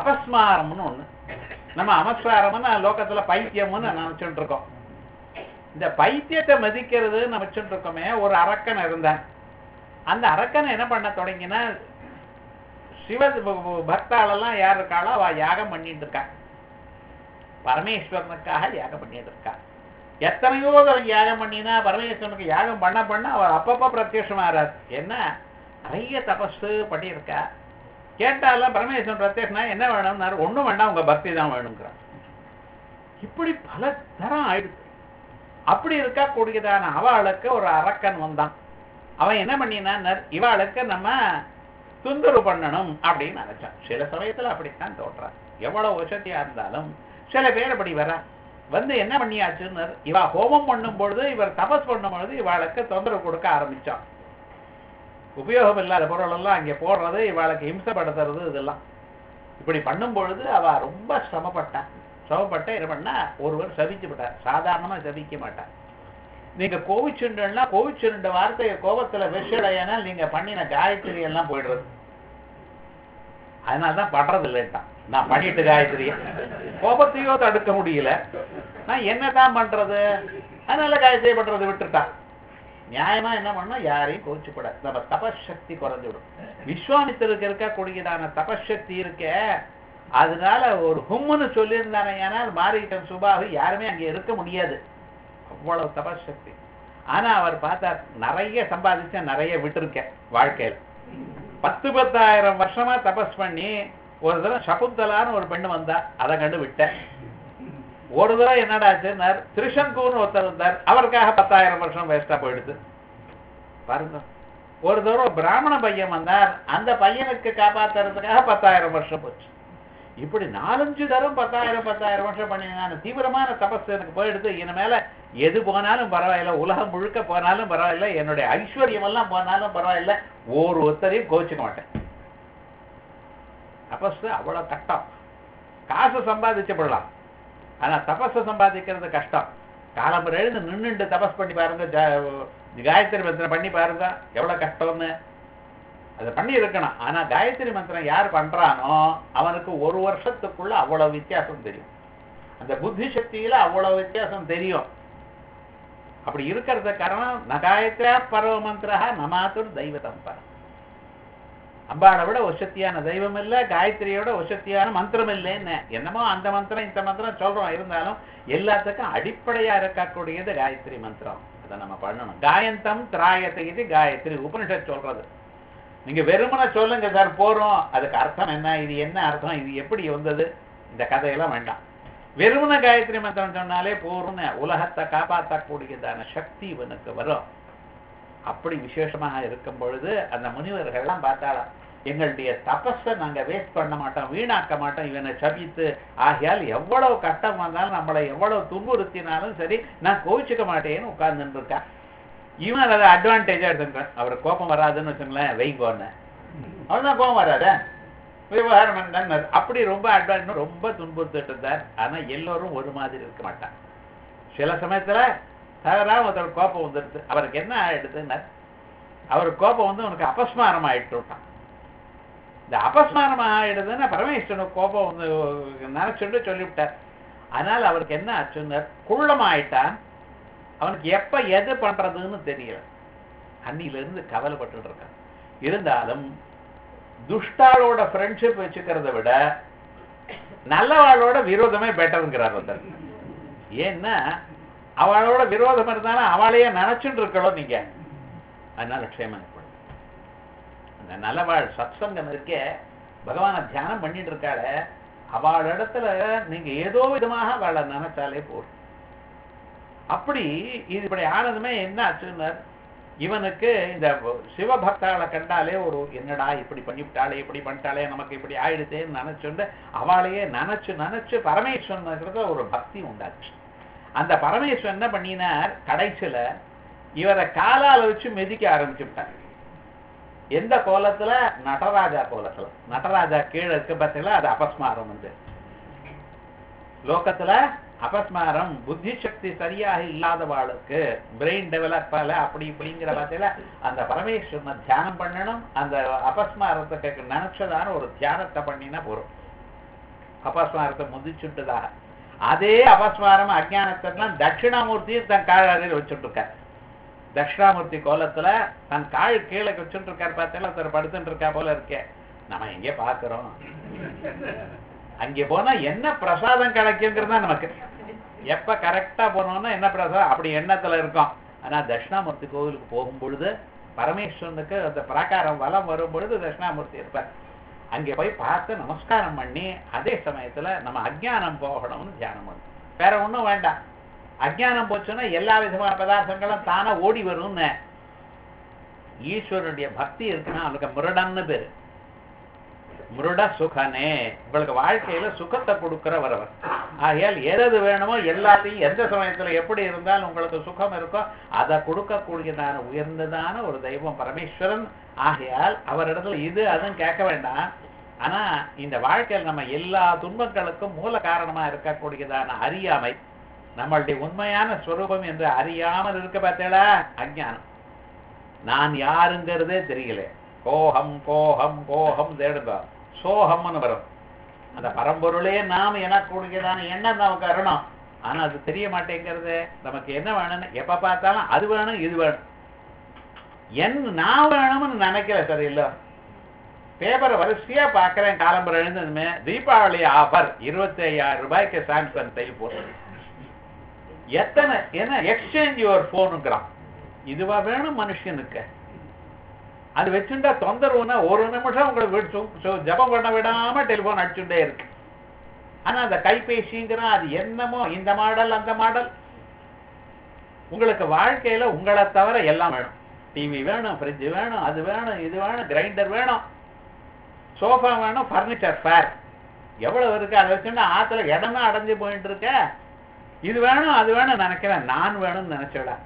அபஸ்மாரம்னு ஒண்ணு நம்ம அமஸ்மாரம்னு லோகத்துல பைத்தியம்னு நினைச்சுட்டு இருக்கோம் இந்த பைத்தியத்தை மதிக்கிறது நம்ம இருக்கோமே ஒரு அரக்கன் இருந்தான் அந்த அரக்கன் என்ன பண்ண தொடங்கினா சிவ பக்தாளெல்லாம் யார் இருக்காளோ அவ யாகம் பண்ணிட்டு இருக்கா பரமேஸ்வரனுக்காக யாகம் பண்ணிட்டு இருக்கா எத்தனையோ தடவை யாகம் பண்ணினா பரமேஸ்வரனுக்கு யாகம் பண்ண பண்ண அவர் அப்பப்போ பிரத்யட்சமாறார் என்ன நிறைய தபசு பண்ணியிருக்கா கேட்டாலும் பரமேஸ்வரன் பிரத்யட்சனா என்ன வேணும்னாரு ஒண்ணும் வேண்டாம் உங்க பக்தி தான் வேணுங்கிறார் இப்படி பல தரம் ஆயிடுச்சு அப்படி இருக்கா கூடியதான அவளுக்கு ஒரு அரக்கன் வந்தான் அவன் என்ன பண்ணினான் இவாளுக்கு நம்ம துந்துரு பண்ணணும் அப்படின்னு நினைச்சான் சில சமயத்துல அப்படித்தான் தோற்றான் எவ்வளவு வசதியா இருந்தாலும் சில பேர் அப்படி வர வந்து என்ன பண்ணியாச்சுன்னு இவா ஹோமம் பண்ணும் பொழுது இவர் தபஸ் பண்ணும் பொழுது இவாளுக்கு தொந்தரவு கொடுக்க ஆரம்பிச்சான் உபயோகம் இல்லாத பொருள் எல்லாம் அங்கே போடுறது இவாளுக்கு இம்சப்படுத்துறது இதெல்லாம் இப்படி பண்ணும் பொழுது அவ ரொம்ப சிரமப்பட்டான் சிரமப்பட்ட என்ன பண்ணா ஒருவர் சபிச்சு விட்டார் சாதாரணமா சபிக்க மாட்டார் நீங்க கோவிச்சுண்டா கோவிச்சுண்ட வார்த்தையை கோபத்துல விஷடையானால் நீங்க பண்ணின காயத்ரி எல்லாம் போயிடுறது அதனாலதான் படுறது இல்லைட்டான் நான் பண்ணிட்டு காயத்ரிய கோபத்தையோ தடுக்க முடியல நான் என்னதான் பண்றது அதனால காயத்ரி பண்றது விட்டுட்டான் நியாயமா என்ன பண்ணா யாரையும் கோச்சுப்படாது நம்ம தபசக்தி குறைஞ்சு விடும் விஸ்வாமித்திற்கு இருக்கக்கூடியதான தபசக்தி இருக்க அதனால ஒரு ஹும்முன்னு சொல்லியிருந்தானே ஏனால் மாரிட்டன் சுபாவு யாருமே அங்கே இருக்க முடியாது அவ்வளவு தபசக்தி ஆனா அவர் பார்த்தார் நிறைய சம்பாதிச்சா நிறைய விட்டுருக்கேன் வாழ்க்கையில் பத்து பத்தாயிரம் வருஷமா தபஸ் பண்ணி ஒரு தடவை சகுந்தலான்னு ஒரு பெண்ணு வந்தா அதை கண்டு விட்டேன் ஒரு தடவை என்னடாச்சுன்னார் திருஷங்கூர்னு ஒருத்தர் இருந்தார் அவருக்காக பத்தாயிரம் வருஷம் வேஸ்டா போயிடுது பாருங்க ஒரு தடவை பிராமண பையன் வந்தார் அந்த பையனுக்கு காப்பாத்துறதுக்காக பத்தாயிரம் வருஷம் போச்சு இப்படி நாலஞ்சு தரம் பத்தாயிரம் பத்தாயிரம் வருஷம் பண்ணி நான் தீவிரமான தபஸ் எனக்கு போயிடுது இனிமேல எது போனாலும் பரவாயில்ல உலகம் முழுக்க போனாலும் பரவாயில்ல என்னுடைய ஐஸ்வர்யம் எல்லாம் போனாலும் பரவாயில்ல ஒரு ஒருத்தரையும் கோச்சுக்க மாட்டேன் தபஸ் அவ்வளவு கஷ்டம் காசு சம்பாதிச்சப்படலாம் ஆனா தபஸை சம்பாதிக்கிறது கஷ்டம் காலம்பரம் எழுந்து நின்னுட்டு தபஸ் பண்ணி பாருங்க ஜா- காயத்ரி மந்திரம் பண்ணி பாருங்க எவ்வளவு கஷ்டம்னு அதை பண்ணி இருக்கணும் ஆனா காயத்ரி மந்திரம் யார் பண்றானோ அவனுக்கு ஒரு வருஷத்துக்குள்ள அவ்வளவு வித்தியாசம் தெரியும் அந்த புத்தி சக்தியில அவ்வளவு வித்தியாசம் தெரியும் அப்படி இருக்கிறது காரணம் நகாயத்ரா பரவ மந்திரா நமாத்துர் தெய்வதம் பரம் அம்பாளை விட ஒசத்தியான தெய்வம் இல்ல காயத்ரியோட ஒசத்தியான மந்திரம் இல்லைன்னு என்னமோ அந்த மந்திரம் இந்த மந்திரம் சொல்றோம் இருந்தாலும் எல்லாத்துக்கும் அடிப்படையா இருக்கக்கூடியது காயத்ரி மந்திரம் அதை நம்ம பண்ணணும் காயந்தம் திராயத்தை இது காயத்ரி உபனிஷத் சொல்றது நீங்க வெறுமனை சொல்லுங்க சார் போறோம் அதுக்கு அர்த்தம் என்ன இது என்ன அர்த்தம் இது எப்படி வந்தது இந்த கதையெல்லாம் வேண்டாம் வெறுமன காயத்ரி மந்திரம் சொன்னாலே போறோம்னு உலகத்தை காப்பாற்றக்கூடியதான சக்தி இவனுக்கு வரும் அப்படி விசேஷமாக இருக்கும் பொழுது அந்த முனிவர்கள்லாம் பார்த்தாலாம் எங்களுடைய தபஸை நாங்க வேஸ்ட் பண்ண மாட்டோம் வீணாக்க மாட்டோம் இவனை சபித்து ஆகையால் எவ்வளவு கஷ்டம் வந்தாலும் நம்மளை எவ்வளவு துன்புறுத்தினாலும் சரி நான் கோவிச்சுக்க மாட்டேன்னு உட்கார்ந்துட்டு இருக்கேன் இவன் அதை அட்வான்டேஜா எடுத்துக்கிறான் அவர் கோபம் வராதுன்னு வச்சுங்களேன் வைங்கோன்னு அவன்தான் கோபம் வராத விவகாரம் என்னன்னு அப்படி ரொம்ப அட்வான்ஸ் ரொம்ப துன்புறுத்திட்டு இருந்தார் ஆனா எல்லோரும் ஒரு மாதிரி இருக்க மாட்டான் சில சமயத்துல தவறா ஒருத்தர் கோபம் வந்துடுது அவருக்கு என்ன ஆயிடுதுன்னா அவர் கோபம் வந்து உனக்கு அபஸ்மாரம் ஆயிட்டு விட்டான் இந்த அபஸ்மாரம் ஆயிடுதுன்னா பரமேஸ்வரனுக்கு கோபம் வந்து நினைச்சுட்டு சொல்லிவிட்டார் அதனால அவருக்கு என்ன ஆச்சுன்னார் குள்ளம் ஆயிட்டான் அவனுக்கு எப்ப எது பண்றதுன்னு தெரியல அன்னில இருந்து கவலைப்பட்டு இருக்கான் இருந்தாலும் துஷ்டாளோட ஃப்ரெண்ட்ஷிப் வச்சுக்கிறத விட நல்லவாளோட விரோதமே பெட்டருங்கிறார் ஒருத்தர் ஏன்னா அவளோட விரோதம் இருந்தாலும் அவளையே நினைச்சுட்டு இருக்கணும் நீங்க அதனால க்ஷேமம் ஏற்படும் அந்த நல்லவாள் சத்சங்கம் இருக்கே பகவானை தியானம் பண்ணிட்டு இருக்காள அவள் இடத்துல நீங்க ஏதோ விதமாக அவளை நினைச்சாலே போதும் அப்படி இது இப்படி ஆனதுமே என்ன ஆச்சுன்னார் இவனுக்கு இந்த சிவபக்தாளை கண்டாலே ஒரு என்னடா இப்படி பண்ணிவிட்டாளே இப்படி பண்ணிட்டாளே நமக்கு இப்படி ஆயிடுதேன்னு நினைச்சுண்டு அவளையே நினைச்சு நினைச்சு பரமேஸ்வரனுக்கு ஒரு பக்தி உண்டாச்சு அந்த பரமேஸ்வரன் என்ன பண்ணினார் கடைசியில இவரை காலால வச்சு மிதிக்க ஆரம்பிச்சு விட்டார் எந்த கோலத்துல நடராஜா கோலத்துல நடராஜா கீழே இருக்க பார்த்தீங்களா அது அபஸ்மாரம் வந்து லோகத்துல அபஸ்மாரம் புத்தி சக்தி சரியாக இல்லாதவாளுக்கு பிரெயின் டெவலப் ஆகல அப்படி இப்படிங்கிற பார்த்தீங்களா அந்த பரமேஸ்வரனை தியானம் பண்ணணும் அந்த அபஸ்மாரத்துக்கு நினைச்சதான ஒரு தியானத்தை பண்ணினா போறோம் அபஸ்மாரத்தை முதிச்சுட்டுதாக அதே அபஸ்மாரம் அஜானத்தெல்லாம் தட்சிணாமூர்த்தி தன் காழறையில் வச்சுட்டு இருக்கார் தட்சிணாமூர்த்தி கோலத்துல தன் கால் கீழே வச்சுட்டு இருக்கார் பார்த்தா ஒருத்தர் படுத்துட்டு இருக்கா போல இருக்கே நம்ம எங்கே பாக்குறோம் அங்கே போனா என்ன பிரசாதம் கிடைக்குங்கிறது தான் நமக்கு எப்ப கரெக்டா போனோம்னா என்ன பிரசாதம் அப்படி எண்ணத்துல இருக்கும் ஆனா தட்சிணாமூர்த்தி கோவிலுக்கு போகும் பொழுது பரமேஸ்வரனுக்கு அந்த பிராகாரம் வலம் வரும் பொழுது தட்சிணாமூர்த்தி இருப்பார் அங்கே போய் பார்த்து நமஸ்காரம் பண்ணி அதே சமயத்துல நம்ம அஜ்ஞானம் போகணும்னு தியானம் பண்ணணும் வேற ஒண்ணும் வேண்டாம் அஜ்ஞானம் போச்சுன்னா எல்லா விதமான பதார்த்தங்களும் தானா ஓடி வரும்னு ஈஸ்வரனுடைய பக்தி இருக்குன்னா அவனுக்கு முரடன்னு பேரு முருட சுகனே உங்களுக்கு வாழ்க்கையில சுகத்தை கொடுக்கிறவர் அவர் ஆகையால் எது வேணுமோ எல்லாத்தையும் எந்த சமயத்துல எப்படி இருந்தாலும் உங்களுக்கு சுகம் இருக்கோ அதை கொடுக்கக்கூடியதான உயர்ந்ததான ஒரு தெய்வம் பரமேஸ்வரன் ஆகையால் அவரிடத்துல இது அதுவும் கேட்க வேண்டாம் ஆனா இந்த வாழ்க்கையில் நம்ம எல்லா துன்பங்களுக்கும் மூல காரணமா இருக்கக்கூடியதான அறியாமை நம்மளுடைய உண்மையான ஸ்வரூபம் என்று அறியாமல் இருக்க பார்த்தேடா அஜ்ஞானம் நான் யாருங்கிறதே தெரியல கோஹம் கோஹம் கோஹம் தேடுங்க சோகம்னு வரும் அந்த பரம்பொருளே நாம் எனக்கூடியதான எண்ணம் நமக்கு வரணும் ஆனா அது தெரிய மாட்டேங்கிறது நமக்கு என்ன வேணும்னு எப்ப பார்த்தாலும் அது வேணும் இது வேணும் என் நான் வேணும்னு நினைக்கல சரியில்லை பேப்பரை வரிசையா பார்க்கிறேன் காலம்பரம் எழுந்ததுமே தீபாவளி ஆஃபர் இருபத்தி ஐயாயிரம் ரூபாய்க்கு சாம்சங் டெலிபோன் எத்தனை என்ன எக்ஸ்சேஞ்ச் யுவர் போனுங்கிறான் இதுவா வேணும் மனுஷனுக்கு அது வச்சுட்டா தொந்தரவுன்னா ஒரு நிமிஷம் உங்களுக்கு விட்டு- சு- ஜெபம் பண்ண விடாம டெலிபோன் அடிச்சுட்டே இருக்கு ஆனா அந்த கைபேசிங்கிறான் அது என்னமோ இந்த மாடல் அந்த மாடல் உங்களுக்கு வாழ்க்கையில உங்களை தவிர எல்லாம் வேணும் டிவி வேணும் ஃப்ரிட்ஜ் வேணும் அது வேணும் இது வேணும் கிரைண்டர் வேணும் சோஃபா வேணும் ஃபர்னிச்சர் ஃபேர் எவ்வளவு இருக்கு அதை வச்சுன்னா ஆத்துல இடமே அடைஞ்சு போயிட்டு இருக்க இது வேணும் அது வேணும் நினைக்கிறேன் நான் வேணும்னு நினைச்சடா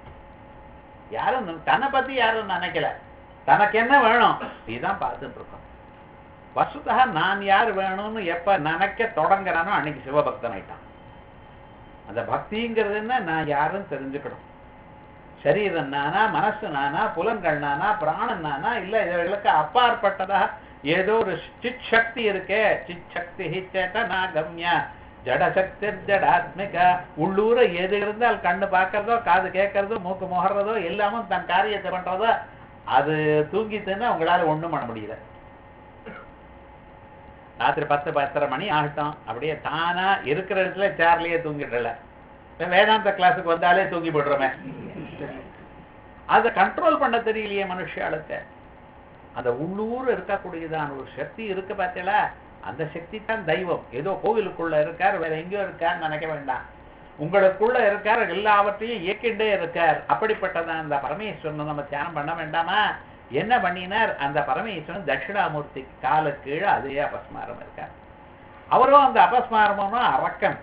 யாரும் தன்னை பத்தி யாரும் நினைக்கல தனக்கு என்ன வேணும் இதுதான் பார்த்துட்டு இருக்கோம் வசுதா நான் யார் வேணும்னு எப்ப நினைக்க தொடங்குறானோ அன்னைக்கு சிவபக்தன் ஆயிட்டான் அந்த பக்திங்கிறது என்ன நான் யாருன்னு தெரிஞ்சுக்கணும் சரீரம் நானா மனசு நானா புலன்கள் நானா பிராணன் நானா இல்ல இதுகளுக்கு அப்பாற்பட்டதா ஏதோ ஒரு சித் சக்தி இருக்கே சித் சக்தி சேட்டனா கம்யா ஜடசக்தி ஜடாத்மிக உள்ளூர எது இருந்தால் கண்ணு பார்க்கறதோ காது கேட்கறதோ மூக்கு முகர்றதோ எல்லாமும் தன் காரியத்தை பண்றதோ அது தூங்கிட்டுன்னா உங்களால ஒண்ணும் பண்ண முடியல ராத்திரி பத்து பத்தரை மணி ஆகட்டும் அப்படியே தானா இருக்கிற இடத்துல சேர்லயே தூங்கிடல இப்ப வேதாந்த கிளாஸுக்கு வந்தாலே தூங்கி போடுறோமே அதை கண்ட்ரோல் பண்ண தெரியலையே மனுஷாளுக்கு அந்த உள்ளூர் இருக்கக்கூடியதான ஒரு சக்தி இருக்கு பார்த்தீங்களா அந்த சக்தி தான் தெய்வம் ஏதோ கோவிலுக்குள்ள இருக்கார் வேற எங்கேயோ இருக்கார் நினைக்க வேண்டாம் உங்களுக்குள்ள இருக்கார் எல்லாவற்றையும் இயக்கிண்டே இருக்கார் அப்படிப்பட்டதான் அந்த பரமேஸ்வரனை நம்ம தியானம் பண்ண வேண்டாமா என்ன பண்ணினார் அந்த பரமேஸ்வரன் தட்சிணாமூர்த்தி கால கீழே அதே அபஸ்மாரம் இருக்கார் அவரும் அந்த அபஸ்மாரமும் அரக்கன்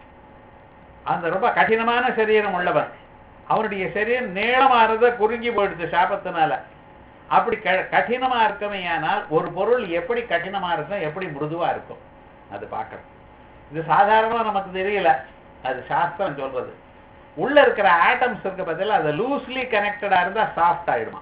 அந்த ரொம்ப கடினமான சரீரம் உள்ளவன் அவனுடைய சரீரம் நீளமானத குறுங்கி போயிடுது சாபத்தினால அப்படி க- கடினமா இருக்குமேயானால் ஒரு பொருள் எப்படி கடினமா இருக்கும் எப்படி மிருதுவா இருக்கும் அது பார்க்கணும் இது சாதாரணமா நமக்கு தெரியல அது சாஸ்திரம் சொல்றது உள்ள இருக்கிற ஆட்டம்ஸ் இருக்க பதில் அது லூஸ்லி கனெக்டடா இருந்தா சாஃப்ட் ஆயிடுமா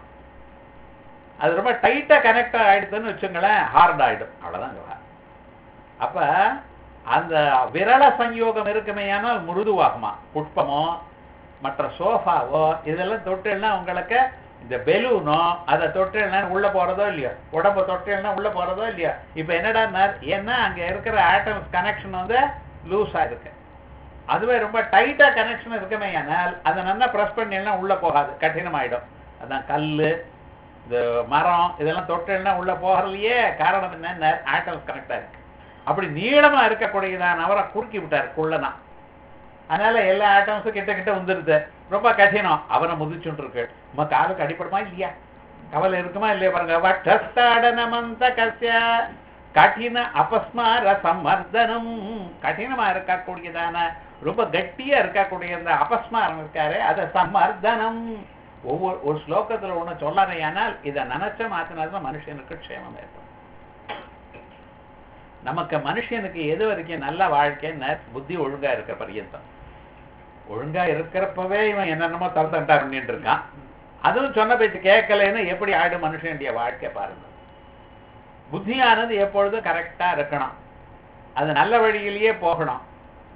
அது ரொம்ப டைட்டா கனெக்ட் ஆயிடுதுன்னு வச்சுங்களேன் ஹார்ட் ஆயிடும் அவ்வளவுதான் விவகாரம். அப்ப அந்த விரல சங்கயோகம் இருக்குமேயானால் மிருதுவாகுமா புஷ்பமோ மற்ற சோஃபாவோ இதெல்லாம் தொட்டுன்னா உங்களுக்கு இந்த பெலூனோ அதை தொட்டுனா உள்ள போறதோ இல்லையோ உடம்ப தொட்டுனா உள்ள போறதோ இல்லையோ இப்ப என்னடா ஏன்னா அங்க இருக்கிற ஆட்டம்ஸ் கனெக்ஷன் வந்து லூஸா இருக்கு அதுவே ரொம்ப டைட்டா கனெக்ஷன் இருக்குமே ஆனால் அதை நல்லா ப்ரெஸ் பண்ணினா உள்ள போகாது கடினமாயிடும் அதான் கல்லு இந்த மரம் இதெல்லாம் தொட்டுனா உள்ள போகலையே காரணம் என்ன ஆட்டம்ஸ் கனெக்டா இருக்கு அப்படி நீளமா இருக்கக்கூடியதான் அவரை குறுக்கி விட்டார் குள்ளனா அதனால எல்லா ஆட்டம்ஸும் கிட்ட கிட்ட வந்துருது ரொம்ப கடினம் அவனை முதிச்சுட்டு இருக்கு நம்ம காலுக்கு அடிப்படுமா இல்லையா கவலை இருக்குமா இல்லையா பாருங்க வட்டஸ்தாடனமந்த கசிய கடின அபஸ்மார சம்மர்தனம் கடினமா இருக்கக்கூடியதான ரொம்ப கட்டியா இருக்கக்கூடிய அந்த அபஸ்மாரம் இருக்காரு அதை சம்மர்தனம் ஒவ்வொரு ஒரு ஸ்லோகத்துல ஒண்ணு சொல்லறையானால் இதை நினைச்ச மாத்தினாதான் மனுஷனுக்கு க்ஷேமம் ஏற்படும் நமக்கு மனுஷனுக்கு எது வரைக்கும் நல்ல வாழ்க்கைன்னு புத்தி ஒழுங்கா இருக்க பரியந்தம் ஒழுங்கா இருக்கிறப்பவே இவன் என்னென்னமோ தரத்தண்டா பண்ணிட்டு இருக்கான் அதுவும் சொன்ன பேச்சு கேட்கலைன்னு எப்படி ஆயிடும் மனுஷனுடைய வாழ்க்கை பாருங்க புத்தியானது எப்பொழுதும் கரெக்டா இருக்கணும் அது நல்ல வழியிலேயே போகணும்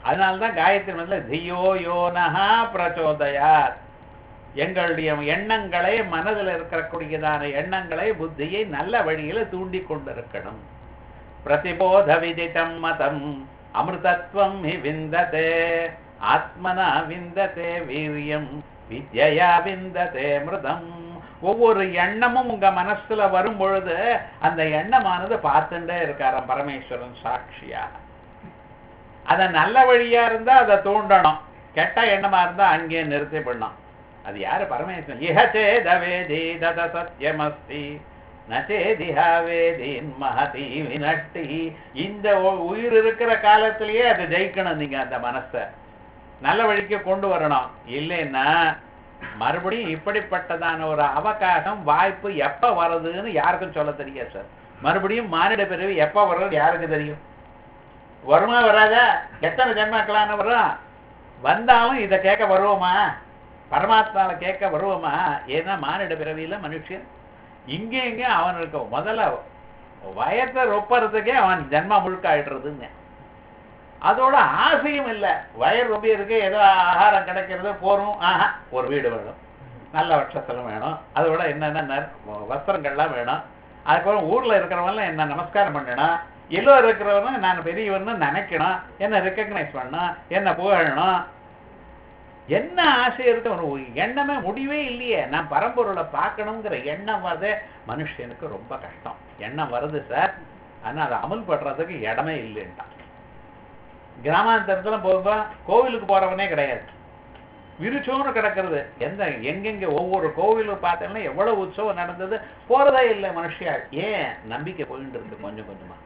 அதனால்தான் காயத்ரி மந்திர தியோ யோனஹா பிரச்சோதயாத் எங்களுடைய எண்ணங்களை மனதில் இருக்கக்கூடியதான எண்ணங்களை புத்தியை நல்ல வழியில தூண்டி கொண்டிருக்கணும் பிரதிபோத விதிதம் மதம் அமிர்தத்வம் ஹி விந்ததே ஆத்மனா விந்ததே வீரியம் வித்யா விந்ததே மிருதம் ஒவ்வொரு எண்ணமும் உங்க மனசுல வரும் பொழுது அந்த எண்ணமானது பார்த்துட்டே இருக்காராம் பரமேஸ்வரன் சாட்சியா அத நல்ல வழியா இருந்தா அதை தூண்டணும் கெட்ட எண்ணமா இருந்தா அங்கேயே நிறுத்தி பண்ணணும் அது யாரு பரமேஸ்வரன் இஹச்சேத வேதி தத சத்தியமஸ்தி நச்சேதிஹா வேதின் மகதி வினஷ்டி இந்த உ- உயிர் இருக்கிற காலத்திலேயே அதை ஜெயிக்கணும் நீங்க அந்த மனசை நல்ல வழிக்கு கொண்டு வரணும் இல்லைன்னா மறுபடியும் இப்படிப்பட்டதான ஒரு அவகாசம் வாய்ப்பு எப்ப வருதுன்னு யாருக்கும் சொல்ல தெரியாது சார் மறுபடியும் மானிட பிறவி எப்ப வர்றது யாருக்கு தெரியும் வருமா வராதா எத்தனை ஜென்மாக்களான வரும் வந்தாலும் இதை கேட்க வருவோமா பரமாத்மாவை கேட்க வருவோமா ஏன்னா மானிட பிறவியில மனுஷன் இங்கே இங்கே அவனுக்கு முதல்ல வயத்தை ரொப்பறதுக்கே அவன் ஜென்மா முழுக்க ஆயிடுறதுங்க அதோட ஆசையும் இல்லை வயர் ரொம்ப இருக்கு ஏதோ ஆகாரம் கிடைக்கிறது போறோம் ஆஹா ஒரு வீடு வேணும் நல்ல வட்சத்தலம் வேணும் அதோட என்னென்ன வஸ்திரங்கள்லாம் வேணும் அதுக்கப்புறம் ஊர்ல இருக்கிறவங்களாம் என்ன நமஸ்காரம் பண்ணணும் எல்லோ இருக்கிறவனும் நான் பெரியவன்னு நினைக்கணும் என்ன ரெக்கக்னைஸ் பண்ணணும் என்ன புகழணும் என்ன ஆசை இருக்கு ஒரு எண்ணமே முடிவே இல்லையே நான் பரம்பொருளை பார்க்கணுங்கிற எண்ணம் வருது மனுஷனுக்கு ரொம்ப கஷ்டம் எண்ணம் வருது சார் ஆனா அதை அமல்படுறதுக்கு இடமே இல்லைன்ட்டான் கிராமாந்தரத்துல போகும்போது கோவிலுக்கு போறவனே கிடையாது விருச்சோன்னு கிடக்கிறது எந்த எங்கெங்க ஒவ்வொரு கோவிலும் பார்த்தோம்னா எவ்வளவு உற்சவம் நடந்தது போறதே இல்லை மனுஷியா ஏன் நம்பிக்கை போயிட்டு இருக்கு கொஞ்சம் கொஞ்சமா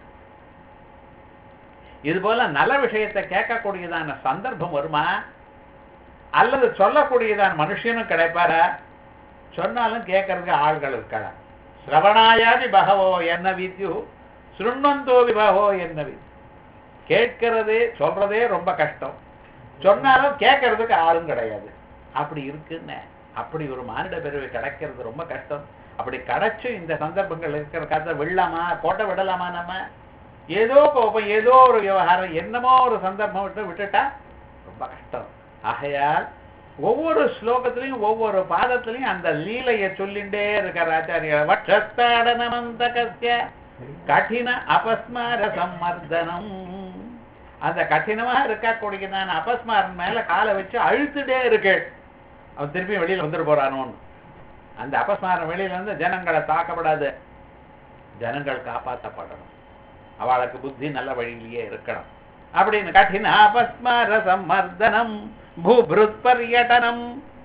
இது போல நல்ல விஷயத்தை கேட்கக்கூடியதான சந்தர்ப்பம் வருமா அல்லது சொல்லக்கூடியதான மனுஷனும் கிடைப்பாரா சொன்னாலும் கேட்கறதுக்கு ஆள்கள் இருக்கலாம் சிரவணாயாதி பகவோ என்ன வித்யு சுருண்ணந்தோ விபகோ என்ன வித்யு கேட்கறதே சொல்றதே ரொம்ப கஷ்டம் சொன்னாலும் கேட்கறதுக்கு ஆளும் கிடையாது அப்படி இருக்குன்னு அப்படி ஒரு மானிட பிறவி கிடைக்கிறது ரொம்ப கஷ்டம் அப்படி கிடைச்சும் இந்த சந்தர்ப்பங்கள் இருக்கிற காலத்தை விடலாமா கோட்டை விடலாமா நம்ம ஏதோ கோபம் ஏதோ ஒரு விவகாரம் என்னமோ ஒரு சந்தர்ப்பம் விட்டு விட்டுட்டா ரொம்ப கஷ்டம் ஆகையால் ஒவ்வொரு ஸ்லோகத்திலையும் ஒவ்வொரு பாதத்திலையும் அந்த லீலையை சொல்லிண்டே இருக்கார் ஆச்சாரியர் வட்சஸ்தாடனமந்த கத்திய கடின அபஸ்மார சம்மர்தனம் அந்த கடினமா இருக்கக்கூடியதான அபஸ்மாரன் மேல காலை வச்சு அழுத்துட்டே இருக்கு அவன் திருப்பி வெளியில வந்துட்டு போறானோன்னு அந்த அபஸ்மாரம் வெளியில வந்து ஜனங்களை தாக்கப்படாது ஜனங்கள் காப்பாற்றப்படணும் அவளுக்கு புத்தி நல்ல வழியிலேயே இருக்கணும் அப்படின்னு கடின அபஸ்மார சம்மர்தனம் பூபிருத் பர்யட்டனம்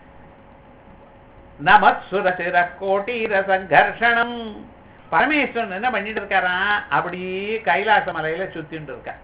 நமத்சுரசிர கோட்டீர சங்கர்ஷணம் பரமேஸ்வரன் என்ன பண்ணிட்டு இருக்காராம் அப்படி கைலாச மலையில சுத்திட்டு இருக்கார்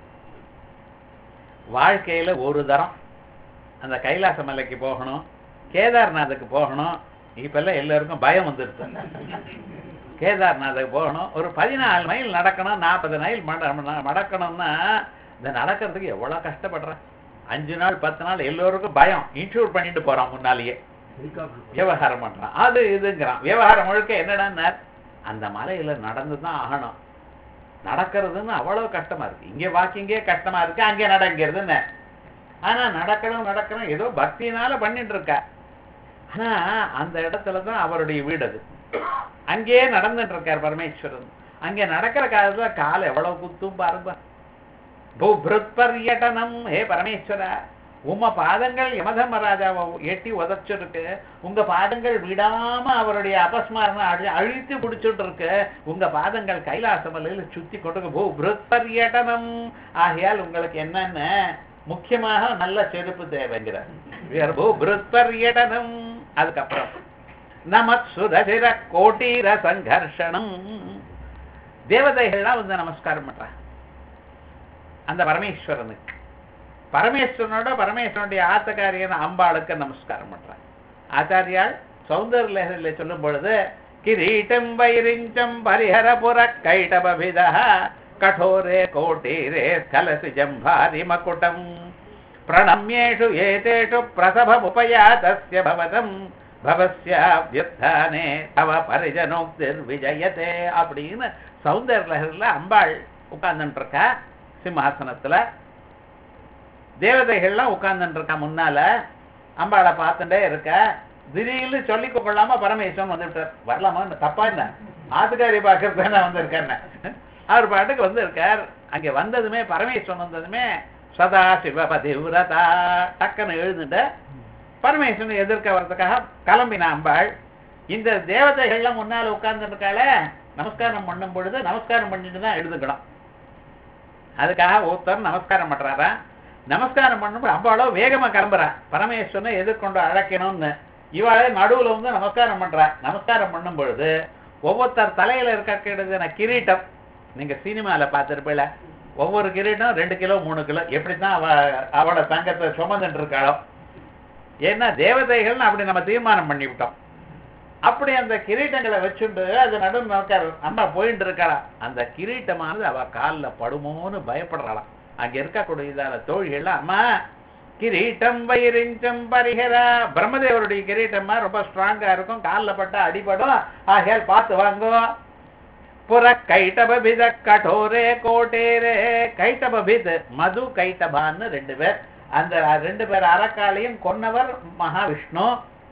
வாழ்க்கையில ஒரு தரம் அந்த கைலாச மலைக்கு போகணும் கேதார்நாத்துக்கு போகணும் இப்பெல்லாம் எல்லாருக்கும் பயம் வந்துருச்சு கேதார்நாத்துக்கு போகணும் ஒரு பதினாலு மைல் நடக்கணும் நாற்பது மைல் மட மடக்கணும்னா இந்த நடக்கிறதுக்கு எவ்வளவு கஷ்டப்படுறேன் அஞ்சு நாள் பத்து நாள் எல்லோருக்கும் பயம் இன்சூர் பண்ணிட்டு போறான் முன்னாலேயே விவகாரம் பண்றான் அது இதுங்கிறான் விவகாரம் முழுக்க என்னடான்னா அந்த மலையில நடந்து தான் ஆகணும் நடக்கிறதுன்னு அவ்வளவு கஷ்டமா இருக்கு இங்க வாக்கிங்கே கஷ்டமா இருக்கு அங்கே நடங்கிறதுன்னு ஆனா நடக்கணும் நடக்கணும் ஏதோ பக்தினால பண்ணிட்டு இருக்கா ஆனா அந்த இடத்துல தான் அவருடைய வீடு அது அங்கேயே நடந்துட்டு இருக்கார் பரமேஸ்வரன் அங்கே நடக்கிற காலத்துல கால் எவ்வளவு குத்தும் பாருங்க பூபிருத் பர்யட்டனம் ஹே பரமேஸ்வரா உம்ம பாதங்கள் யமதர்மராஜாவை எட்டி உதச்சிருக்கு உங்க பாதங்கள் விடாம அவருடைய அபஸ்மாரம் அழி அழித்து பிடிச்சிட்டு இருக்கு உங்க பாதங்கள் கைலாச மலையில சுத்தி கொண்டு பூ பர்யட்டனம் ஆகையால் உங்களுக்கு என்னென்ன முக்கியமாக நல்ல செருப்பு தேவைங்கிறார் பூ பர்யட்டனம் அதுக்கப்புறம் நமத் சுரசிர கோட்டீர சங்கர்ஷணம் தேவதைகள்லாம் வந்து நமஸ்காரம் பண்றாங்க அந்த பரமேஸ்வரனுக்கு பரமேஸ்வரனோட பரமேஸ்வரனுடைய ஆத்தக்காரியான அம்பாளுக்கு நமஸ்காரம் பண்றாங்க ஆச்சாரியால் சௌந்தர லஹரில சொல்லும் பொழுது கிரீட்டம் வைரிஞ்சம் பரிஹரபுர கைடபித கठोरे கோட்டீரே ஸ்கலசி ஜம்பாரி மகுடம் பிரணம்யேஷு ஏதேஷு பிரசபமுபயாதஸ்ய பவதம் பவஸ்யாவியுத்தானே தவ பரிஜனோக்திர் விஜயதே அப்படின்னு சௌந்தர லஹரில அம்பாள் உட்கார்ந்துட்டு இருக்கா சிம்ஹாசனத்துல தேவதைகள்லாம் உட்கார்ந்துட்டு இருக்கா முன்னால அம்பாளை பார்த்துட்டே இருக்க திடீர்னு சொல்லி கொள்ளாம பரமேஸ்வரன் வந்துட்டார் வரலாமா என்ன தப்பா என்ன ஆத்துக்காரி பார்க்கறது தானே வந்திருக்காருன்னு அவர் பாட்டுக்கு வந்திருக்கார் அங்க வந்ததுமே பரமேஸ்வரன் வந்ததுமே சதா சிவபதி விரதா டக்குன்னு எழுந்துட்டு பரமேஸ்வரன் எதிர்க்க வர்றதுக்காக கிளம்பின அம்பாள் இந்த தேவதைகள்லாம் முன்னால உட்கார்ந்து இருக்காளே நமஸ்காரம் பண்ணும் பொழுது நமஸ்காரம் பண்ணிட்டு தான் எழுதுக்கணும் அதுக்காக ஒருத்தர் நமஸ்காரம் பண்றாரா நமஸ்காரம் பண்ணும்போது அம்பாளோ வேகமா கிளம்புறா பரமேஸ்வரனை எதிர்கொண்டு அழைக்கணும்னு இவாளே நடுவுல வந்து நமஸ்காரம் பண்றா நமஸ்காரம் பண்ணும் பொழுது ஒவ்வொருத்தர் தலையில இருக்க கிரீட்டம் நீங்க சினிமால பார்த்திருப்பீல ஒவ்வொரு கிரீட்டம் ரெண்டு கிலோ மூணு கிலோ எப்படித்தான் அவ அவளோட தங்கத்தை சுமந்துட்டு இருக்காளோ ஏன்னா தேவதைகள்னு அப்படி நம்ம தீர்மானம் பண்ணிவிட்டோம் அப்படி அந்த கிரீட்டங்களை வச்சுட்டு அது நடு நோக்கார் அம்மா போயிட்டு இருக்காளா அந்த கிரீட்டமானது அவ காலில் படுமோன்னு பயப்படுறாளாம் அங்க இருக்கக்கூடியதான தோழிகள்லாம் அம்மா கிரீட்டம் வயிறிஞ்சம் பரிகரா பிரம்மதேவருடைய கிரீட்டமா ரொம்ப ஸ்ட்ராங்கா இருக்கும் காலில் பட்டா அடிபடும் ஆகையால் பார்த்து வாங்கோ புற கைட்டபித கடோரே கோட்டேரே கைட்டபித் மது கைட்டபான்னு ரெண்டு பேர் அந்த ரெண்டு பேர் அறக்காலையும் கொன்னவர் மகாவிஷ்ணு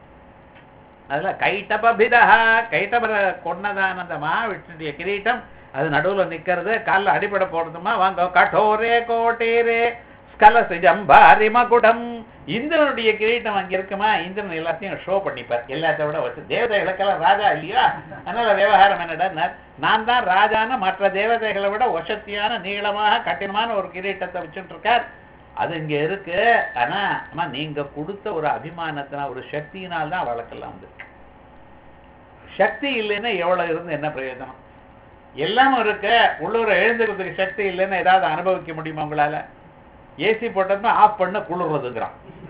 அதுல கைட்டபிதா கைட்டபர கொன்னதான அந்த மகாவிஷ்ணுடைய கிரீட்டம் அது நடுவுல நிக்கிறது காலில் அடிபட போடுதுமா வாங்க கடோரே கோட்டேரே ஸ்கலசு ஜம்பாரி மகுடம் இந்திரனுடைய கிரீட்டம் அங்க இருக்குமா இந்திரன் எல்லாத்தையும் ஷோ பண்ணிப்பார் எல்லாத்த விட வச்சு தேவதைகளுக்கெல்லாம் ராஜா இல்லையா அதனால விவகாரம் என்னடா நான் தான் ராஜான்னு மற்ற தேவதைகளை விட வசத்தியான நீளமாக கடினமான ஒரு கிரீட்டத்தை வச்சுட்டு இருக்கார் அது இங்க இருக்கு ஆனா அம்மா நீங்க கொடுத்த ஒரு அபிமானத்தினா ஒரு சக்தியினால் தான் வழக்கெல்லாம் வந்து சக்தி இல்லைன்னா எவ்வளவு இருந்து என்ன பிரயோஜனம் எல்லாமும் இருக்கு உள்ளூர எழுந்துக்கிறதுக்கு சக்தி இல்லைன்னு ஏதாவது அனுபவிக்க முடியுமா உங்களால ஏசி போட்டோம்னா ஆஃப் பண்ண குளிர்றதுங்கிறான்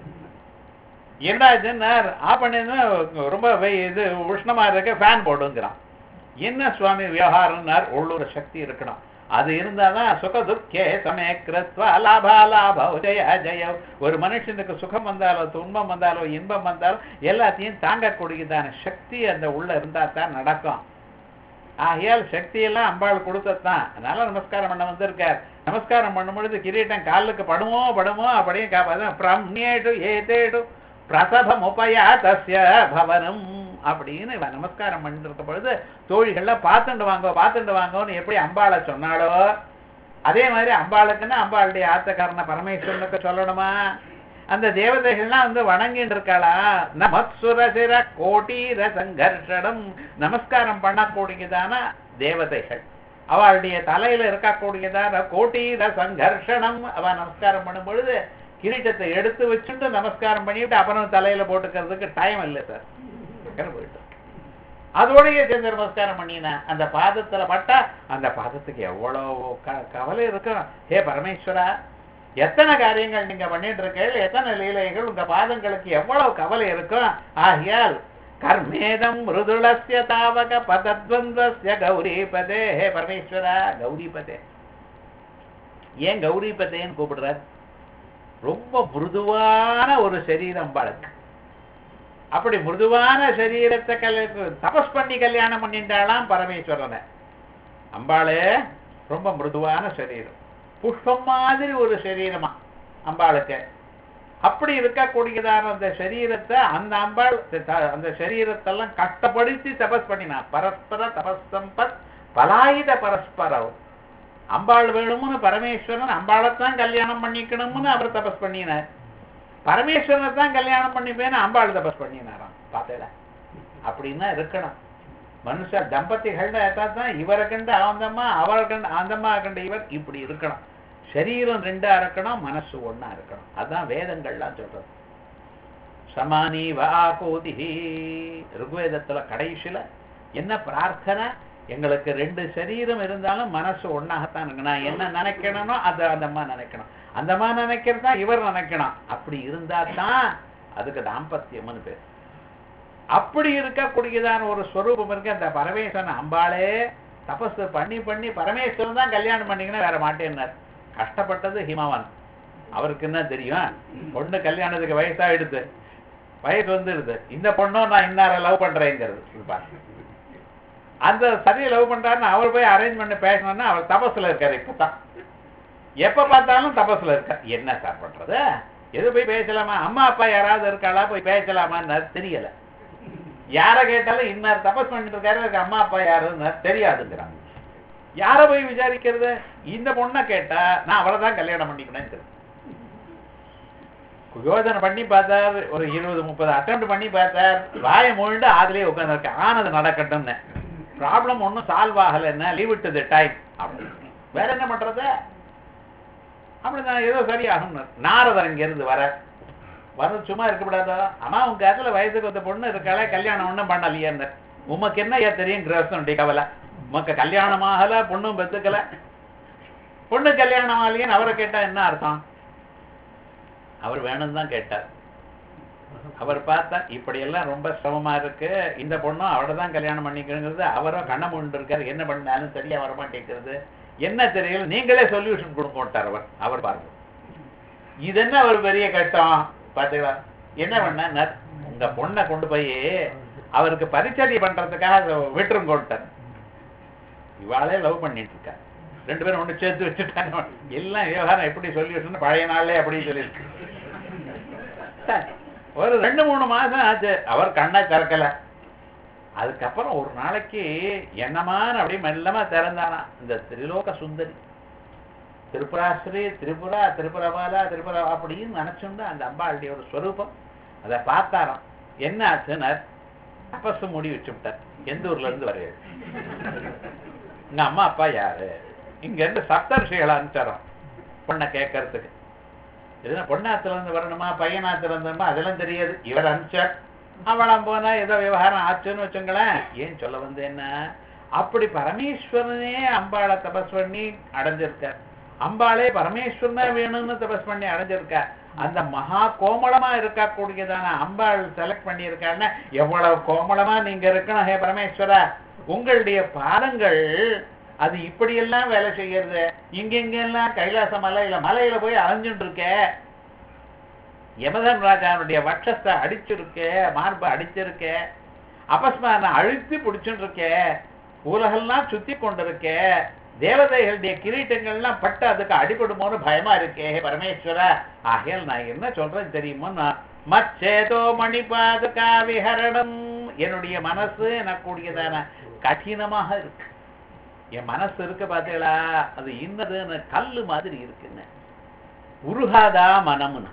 என்ன இதுன்னா ஆஃப் பண்ணிருந்தா ரொம்ப வெய்- இது உஷ்ணமா இருக்க ஃபேன் போடுங்கிறான் என்ன சுவாமி விவகாரம்னார் உள்ளூர சக்தி இருக்கணும் அது இருந்தாதான் சுக துக்கே சமய கிருத்வா லாபா லாப ஜெய ஜெய ஒரு மனுஷனுக்கு சுகம் வந்தாலோ துன்பம் வந்தாலோ இன்பம் வந்தாலோ எல்லாத்தையும் தாங்கக்கூடியதான சக்தி அந்த உள்ள இருந்தா தான் நடக்கும் ஆகையால் சக்தியெல்லாம் அம்பாள் கொடுத்ததுதான் அதனால நமஸ்காரம் பண்ண வந்திருக்கார் நமஸ்காரம் பண்ணும் பொழுது கிரீட்டம் காலுக்கு படுமோ படுமோ அப்படியே காப்பாது பிரம்னேடு ஏதேடு பிரசபம் உபயா தஸ்ய பவனம் அப்படின்னு இவன் நமஸ்காரம் பண்ணிட்டு இருக்க பொழுது தோழிகள்லாம் பார்த்துட்டு வாங்கோ பார்த்துட்டு வாங்கோன்னு எப்படி அம்பாளை சொன்னாலோ அதே மாதிரி அம்பாளுக்குன்னா அம்பாளுடைய ஆத்தக்காரன பரமேஸ்வரனுக்கு சொல்லணுமா அந்த தேவதைகள்லாம் வந்து வணங்கிட்டு இருக்காளா நமத்சுரசிர கோட்டீர சங்கர்ஷனம் நமஸ்காரம் பண்ணக்கூடியதான தேவதைகள் அவளுடைய தலையில இருக்கக்கூடியதான கோட்டீர சங்கர்ஷனம் அவ நமஸ்காரம் பண்ணும் பொழுது கிரீட்டத்தை எடுத்து வச்சுட்டு நமஸ்காரம் பண்ணிட்டு அப்புறம் தலையில போட்டுக்கிறதுக்கு டைம் இல்லை சார் டக்குன்னு போயிட்டு அதோடய சேர்ந்து நமஸ்காரம் பண்ணினா அந்த பாதத்துல பட்டா அந்த பாதத்துக்கு எவ்வளவு க- கவலை இருக்கும் ஹே பரமேஸ்வரா எத்தனை காரியங்கள் நீங்க பண்ணிட்டு இருக்கீங்க எத்தனை லீலைகள் உங்க பாதங்களுக்கு எவ்வளவு கவலை இருக்கும் ஆகியால் கர்மேதம் மிருதுளஸ்ய தாவக பதத்வந்தஸ்ய கௌரிபதே ஹே பரமேஸ்வரா கௌரிபதே ஏன் கௌரிபதேன்னு கூப்பிடுறார் ரொம்ப மிருதுவான ஒரு சரீரம் பழக்கு அப்படி மிருதுவான சரீரத்தை கல் தபஸ் பண்ணி கல்யாணம் பண்ணிட்டாளாம் பரமேஸ்வரனை அம்பாளே ரொம்ப மிருதுவான சரீரம் புஷ்பம் மாதிரி ஒரு சரீரமா அம்பாளுக்கு அப்படி இருக்கக்கூடியதான அந்த சரீரத்தை அந்த அம்பாள் த- அந்த சரீரத்தெல்லாம் கஷ்டப்படுத்தி தபஸ் பண்ணினா பரஸ்பர தபஸ் சம்பத் பலாயுத பரஸ்பரம் அம்பாள் வேணும்னு பரமேஸ்வரன் அம்பாளைத்தான் கல்யாணம் பண்ணிக்கணும்னு அவர் தபஸ் பண்ணினார் பரமேஸ்வரனை தான் கல்யாணம் பண்ணிப்பேன்னு அம்பாள் தபஸ் பண்ணினாராம் பார்த்தேடா அப்படின்னா இருக்கணும் மனுஷ தம்பதிகள்னு தான் இவரை கண்டு அவந்தம்மா அவரை கண்டு அந்தம்மா கண்டு இவர் இப்படி இருக்கணும் சரீரம் ரெண்டா இருக்கணும் மனசு ஒண்ணா இருக்கணும் அதான் வேதங்கள்லாம் சொல்றது சமானி வாகோதி ருக்வேதத்துல கடைசியில என்ன பிரார்த்தனை எங்களுக்கு ரெண்டு சரீரம் இருந்தாலும் மனசு ஒண்ணாகத்தான் இருக்கு நான் என்ன நினைக்கணும்னோ அதை அந்த அம்மா நினைக்கணும் அந்த அம்மா நினைக்கிறது தான் இவர் நினைக்கணும் அப்படி இருந்தா தான் அதுக்கு தாம்பத்தியம்னு பேர் அப்படி இருக்கக்கூடியதான ஒரு ஸ்வரூபம் இருக்கு அந்த பரமேஸ்வரன் அம்பாளே தபஸ் பண்ணி பண்ணி பரமேஸ்வரன் தான் கல்யாணம் பண்ணிக்கணும் வேற மாட்டேன்னார் கஷ்டப்பட்டது ஹிமவன் அவருக்கு என்ன தெரியும் பொண்ணு கல்யாணத்துக்கு வயசாயிடுது வயசு வந்துடுது இந்த பொண்ணும் நான் இன்னார லவ் பண்றேங்கிறது இருப்பார் அந்த சரியை லவ் பண்றாருன்னு அவர் போய் அரேஞ்ச் பண்ணி பேசணும்னா அவர் தபஸ்ல இருக்காரு இப்பதான் எப்ப பார்த்தாலும் தபஸ்ல இருக்க என்ன சார் பண்றது எது போய் பேசலாமா அம்மா அப்பா யாராவது இருக்காளா போய் பேசலாமான்னு தெரியல யார கேட்டாலும் இன்னார் தபஸ் பண்ணிட்டு இருக்காரு இவருக்கு அம்மா அப்பா யாருன்னு தெரியாதுங்கிறாங்க யார போய் விசாரிக்கிறது இந்த பொண்ணை கேட்டா நான் அவளை தான் கல்யாணம் பண்ணிக்கணும்னு யோஜனை பண்ணி பார்த்தார் ஒரு இருபது முப்பது அட்டம் பண்ணி பார்த்தார் வாயை மூழ்ண்டு அதுலயே உட்காந்துருக்கு ஆனது நடக்கட்டும்னு ப்ராப்ளம் ஒன்றும் சால்வ் ஆகல என்ன லீவ் இட் தி டைம் அப்படி வேற என்ன பண்றது அப்படி நான் ஏதோ சரியாகும் நாரதர் இங்க இருந்து வர வரது சும்மா இருக்கக்கூடாதா அம்மா உங்க காலத்துல வயசுக்கு வந்த பொண்ணு இருக்காளே கல்யாணம் ஒன்றும் பண்ணலையேன்னு உமக்கு என்ன ஏன் தெரியும் கிரகஸ்தனுடைய கவலை உமக்கு கல்யாணம் ஆகல பொண்ணும் பெத்துக்கல பொண்ணு கல்யாணம் ஆகலையேன்னு அவரை கேட்டா என்ன அர்த்தம் அவர் வேணும்னு தான் கேட்டார் அவர் பார்த்தா இப்படி எல்லாம் ரொம்ப சிரமமா இருக்கு இந்த பொண்ணும் அவரை தான் கல்யாணம் பண்ணிக்கணுங்கிறது அவரும் கண்ண மூண்டு இருக்காரு என்ன பண்ணாலும் சரியா வர மாட்டேங்கிறது என்ன தெரியல நீங்களே சொல்யூஷன் கொடுங்கோட்டார் அவர் அவர் பாருங்க இது என்ன ஒரு பெரிய கஷ்டம் பாத்தீங்களா என்ன பண்ண உங்க பொண்ணை கொண்டு போய் அவருக்கு பரிச்சரிய பண்றதுக்காக விட்டுருங்கோட்டார் இவாளே லவ் பண்ணிட்டு இருக்கா ரெண்டு பேரும் ஒண்ணு சேர்த்து வச்சுட்டாங்க எல்லாம் விவகாரம் எப்படி சொல்லிட்டு பழைய நாளே அப்படி சொல்லியிருக்கு ஒரு ரெண்டு மூணு மாசம் ஆச்சு அவர் கண்ணை திறக்கல அதுக்கப்புறம் ஒரு நாளைக்கு என்னமான அப்படியே மெல்லமா திறந்தானா இந்த திரிலோக சுந்தரி திரிபுராஸ்ரீ திரிபுரா திரிபுரபாலா திரிபுரா அப்படின்னு நினைச்சுண்டு அந்த அம்பாளுடைய ஒரு ஸ்வரூபம் அதை பார்த்தாராம் என்ன ஆச்சுன்னா தபசு முடி வச்சு விட்டார் எந்த ஊர்ல இருந்து வரைய எங்க அம்மா அப்பா யாரு இங்க இருந்து சப்தர்ஷிகளை அனுப்பிச்சாரோம் பொண்ணை கேட்கறதுக்கு எதுனா பொண்ணாத்துல இருந்து வரணுமா பையனாத்துல இருந்தோமா அதெல்லாம் தெரியாது இவர் அனுப்பிச்சார் அவளாம் போனா ஏதோ விவகாரம் ஆச்சுன்னு வச்சுங்களேன் ஏன் சொல்ல வந்து என்ன அப்படி பரமேஸ்வரனே அம்பாளை தபஸ் பண்ணி அடைஞ்சிருக்கார் அம்பாளே பரமேஸ்வரனா வேணும்னு தபஸ் பண்ணி அடைஞ்சிருக்கார் அந்த மகா கோமளமா இருக்கக்கூடியதான அம்பாள் செலக்ட் பண்ணியிருக்காருன்னா எவ்வளவு கோமளமா நீங்க இருக்கணும் ஹே பரமேஸ்வரா உங்களுடைய பாதங்கள் அது இப்படியெல்லாம் வேலை செய்யறது இங்கெங்கெல்லாம் கைலாச மலையில மலையில போய் அலைஞ்சுட்டு இருக்க யமதன் ராஜாவுடைய வட்சத்தை அடிச்சிருக்க மார்பை அடிச்சிருக்க அபஸ்மான அழுத்தி பிடிச்சுட்டு இருக்க உலகெல்லாம் சுத்தி கொண்டிருக்க தேவதைகளுடைய கிரீட்டங்கள்லாம் பட்டு அதுக்கு அடிபடுமோன்னு பயமா இருக்கே பரமேஸ்வரா ஆகையால் நான் என்ன சொல்றேன் தெரியுமோ நான் மச்சேதோ மணிபாதுகா விஹரணம் என்னுடைய மனசு எனக்கூடியதான கடினமாக இருக்கு என் மனசு இருக்கு பார்த்தீங்களா அது இன்னதுன்னு கல்லு மாதிரி இருக்குன்னு உருகாதா மனம்னு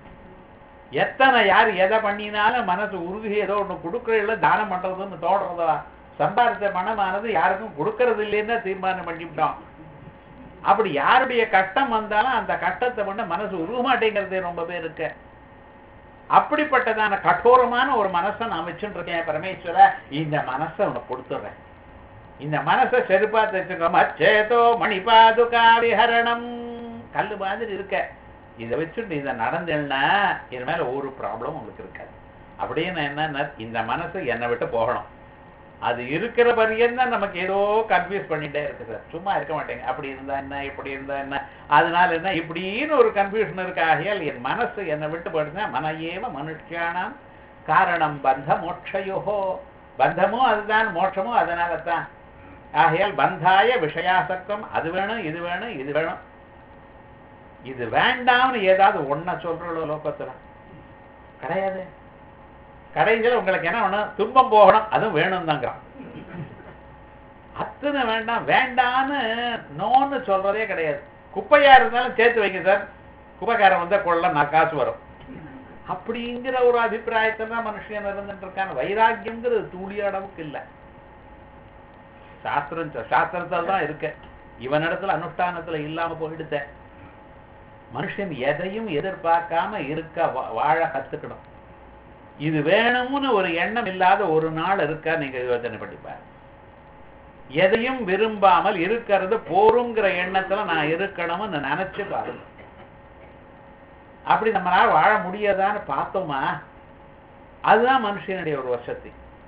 எத்தனை யார் எதை பண்ணினாலும் மனசு உருகி ஏதோ ஒண்ணு கொடுக்கறதுல தானம் பண்றதுன்னு தோடுறதா சம்பாதித்த மனமானது யாருக்கும் கொடுக்கறது இல்லைன்னு தீர்மானம் பண்ணிவிட்டோம் அப்படி யாருடைய கஷ்டம் வந்தாலும் அந்த கஷ்டத்தை பண்ண மனசு உருக மாட்டேங்கிறதே ரொம்ப பேர் இருக்கு அப்படிப்பட்டதான கடோரமான ஒரு மனசை நான் வச்சுட்டு இருக்கேன் பரமேஸ்வர இந்த மனசை உனக்கு கொடுத்துட்றேன் இந்த மனசை செருப்பா தைச்சுக்கோ மச்சேதோ மணிபாதுகா விஹரணம் கல்லு மாதிரி இருக்க இதை வச்சுட்டு இதை நடந்தேன்னா இது மேல ஒரு ப்ராப்ளம் உங்களுக்கு இருக்காது அப்படின்னு என்ன இந்த மனசு என்னை விட்டு போகணும் அது இருக்கிற பரியந்தான் நமக்கு ஏதோ கன்ஃபியூஸ் பண்ணிட்டே இருக்கு சார் சும்மா இருக்க மாட்டேங்க அப்படி இருந்தா என்ன இப்படி இருந்தா என்ன அதனால என்ன இப்படின்னு ஒரு கன்ஃபியூஷன் இருக்கு ஆகையால் என் மனசு என்னை விட்டு போயிடுச்சுன்னா மன ஏவ மனுஷியானாம் காரணம் பந்த மோட்சயோகோ பந்தமும் அதுதான் மோட்சமும் அதனால தான் ஆகையால் பந்தாய விஷயாசக்தம் அது வேணும் இது வேணும் இது வேணும் இது வேண்டாம்னு ஏதாவது ஒன்ன சொல்றோம் லோகத்துல கிடையாது கடைசியில் உங்களுக்கு என்ன வேணும் துன்பம் போகணும் அதுவும் வேணும் தாங்கிறான் அத்தனை வேண்டாம் வேண்டான்னு நோன்னு சொல்றதே கிடையாது குப்பையா இருந்தாலும் சேர்த்து வைங்க சார் குப்பைக்காரன் வந்தா கொள்ள நான் காசு வரும் அப்படிங்கிற ஒரு அபிப்பிராயத்தில் தான் மனுஷன் இருந்துட்டு இருக்கான் வைராக்கியங்கிறது தூளி அளவுக்கு இல்லை சாஸ்திரம் சாஸ்திரத்தில் தான் இருக்கு இவனிடத்துல அனுஷ்டானத்துல இல்லாம போயிடுத்த மனுஷன் எதையும் எதிர்பார்க்காம இருக்க வாழ கத்துக்கணும் இது வேணும்னு ஒரு எண்ணம் இல்லாத ஒரு நாள் இருக்கா நீங்க யோசனை பண்ணிப்பார் எதையும் விரும்பாமல் இருக்கிறது போருங்கிற எண்ணத்துல நான் இருக்கணும்னு நினைச்சு பாருங்க அப்படி நம்மளால வாழ முடியாதான்னு பார்த்தோமா அதுதான் மனுஷனுடைய ஒரு வசதி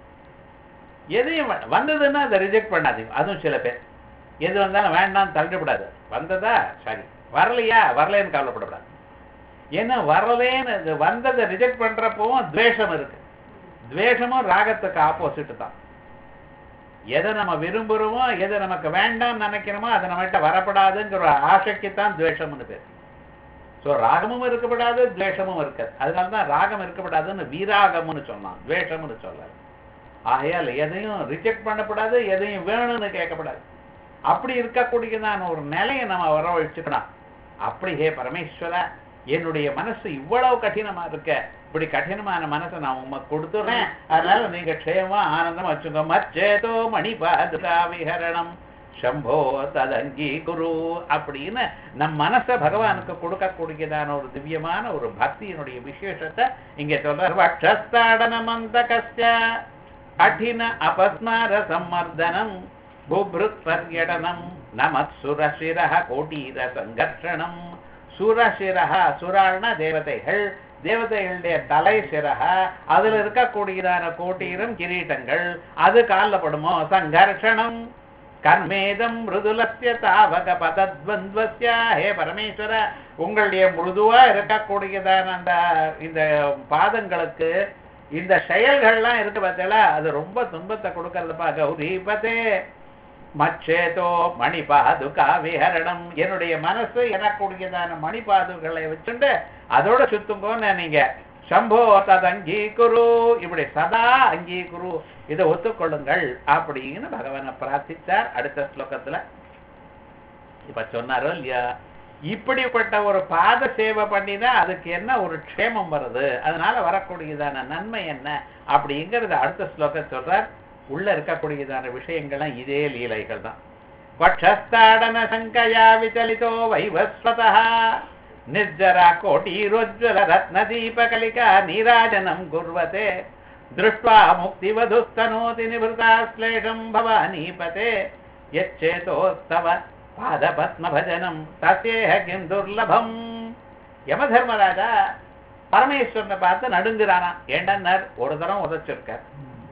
எதையும் வந்ததுன்னா அதை ரிஜெக்ட் பண்ணாதீங்க அதுவும் சில பேர் எது வந்தாலும் வேண்டாம் தள்ளிவிடாது வந்ததா சரி வரலையா வரலைன்னு கவலைப்படக்கூடாது ஏன்னா வரலேன்னு வந்ததை ரிஜெக்ட் பண்றப்பவும் துவேஷம் இருக்கு துவேஷமும் ராகத்துக்கு ஆப்போசிட் தான் எதை நம்ம விரும்புறோமோ எதை நமக்கு வேண்டாம்னு நினைக்கிறோமோ அதை நம்மகிட்ட வரப்படாதுங்கிற ஒரு ஆசைக்குத்தான் துவேஷம்னு பேர் ஸோ ராகமும் இருக்கப்படாது துவேஷமும் இருக்காது அதனால தான் ராகம் இருக்கப்படாதுன்னு வீராகம்னு சொன்னான் துவேஷம்னு சொல்லாது ஆகையால் எதையும் ரிஜெக்ட் பண்ணப்படாது எதையும் வேணும்னு கேட்கப்படாது அப்படி இருக்கக்கூடியதான ஒரு நிலையை நம்ம வரவழைச்சுக்கணும் அப்படி ஹே பரமேஸ்வரா என்னுடைய மனசு இவ்வளவு கடினமா இருக்க இப்படி கடினமான மனசை நான் உமக்கு கொடுத்துறேன் அதனால நீங்க க்ஷேமா ஆனந்தமா வச்சுக்கோ மச்சேதோ மணிபாதுகா விஹரணம் சம்போ ததங்கி குரு அப்படின்னு நம் மனசை பகவானுக்கு கொடுக்கக்கூடியதான ஒரு திவ்யமான ஒரு பக்தியினுடைய விசேஷத்தை இங்க சொல்றார் வக்ஷஸ்தாடன மந்தகஸ்ய கடின அபஸ்மார சம்மர்தனம் புப்ருத் பர்யடனம் நமத் சுரசிரஹ கோட்டீர சங்கர்ஷணம் சுரசிரஹ சுராள்னா தேவதைகள் தேவதைகளுடைய தலை சிரஹ அதுல இருக்கக்கூடியதான கோட்டீரம் கிரீட்டங்கள் அது கால்ல படுமோ சங்கர்ஷணம் கர்மேதம் மிருதுலஸ்ய தாவக பதத்வந்த்வஸ்ய ஹே பரமேஸ்வர உங்களுடைய மிருதுவா இருக்கக்கூடியதான அந்த இந்த பாதங்களுக்கு இந்த செயல்கள்லாம் இருக்கு பார்த்தீங்களா அது ரொம்ப துன்பத்தை கொடுக்கறதுப்பா கௌரிபதே மச்சேதோ மணிபாதுகா விஹரணம் என்னுடைய மனசு எனக்கூடியதான மணிபாதுகளை வச்சுண்டு அதோட சுத்துங்கோன்னு நீங்க சம்போ தத் அங்கீகுரு இப்படி சதா அங்கீகுரு இதை ஒத்துக்கொள்ளுங்கள் அப்படின்னு பகவானை பிரார்த்தித்தார் அடுத்த ஸ்லோகத்துல இப்ப சொன்னாரோ இல்லையா இப்படிப்பட்ட ஒரு பாத சேவை பண்ணினா அதுக்கு என்ன ஒரு க்ஷேமம் வருது அதனால வரக்கூடியதான நன்மை என்ன அப்படிங்கிறது அடுத்த ஸ்லோகம் சொல்றார் உள்ள இருக்கக்கூடியதான விஷயங்கள்லாம் இதே லீலைகள் தான் வக்ஷஸ்தாடன சங்கயா விச்சலிதோ வைவஸ்வதா நிர்ஜரா கோட்டீரோஜ்வல ரத்னதீபகலிகா நீராஜனம் குர்வதே திருஷ்ட்வா முக்திவதுஸ்தனோதி நிவృతా ஸ்லேஷம் பவானீபதே யச்சேதோஸ்தவ பாதபத்மபஜனம் தசேஹ கிம் துர்லபம் யமதர்மராஜா பரமேஸ்வரனை பார்த்து நடுங்குறானா ஏண்டன்னார் ஒரு தரம் உதச்சிருக்கார்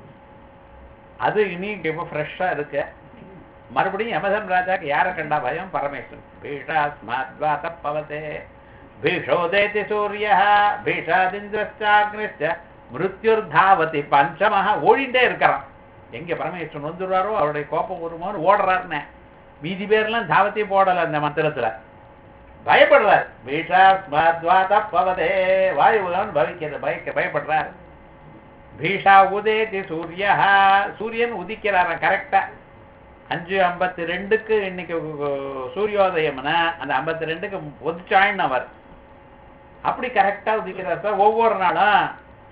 அது இனி இப்போ ஃப்ரெஷ்ஷாக இருக்கு மறுபடியும் யமதம் ராஜாக்கு யாரை கண்டா பயம் பரமேஸ்வரன் பீஷாஸ்மாத்வாத பவதே பீஷோதேதி சூரிய பீஷாதிந்திரஸ்டாக்னிச்ச மிருத்யுர்தாவதி பஞ்சமஹ ஓடிண்டே இருக்கிறான் எங்க பரமேஸ்வரன் வந்துடுவாரோ அவருடைய கோபம் வருமோன்னு ஓடுறாருன்னு மீதி பேர்லாம் தாவத்தி போடல அந்த மந்திரத்துல பயப்படுறார் பீஷாஸ்மாத்வாத பவதே வாயுவான் பவிக்கிறது பயக்க பயப்படுறார் பீஷா உதேதி சூரிய சூரியன் உதிக்கிறார கரெக்டா அஞ்சு ஐம்பத்தி ரெண்டுக்கு இன்னைக்கு சூரியோதயம்னா அந்த ஐம்பத்தி ரெண்டுக்கு ஒதுச்சாயின் அவர் அப்படி கரெக்டா உதிக்கிறார் சார் ஒவ்வொரு நாளும்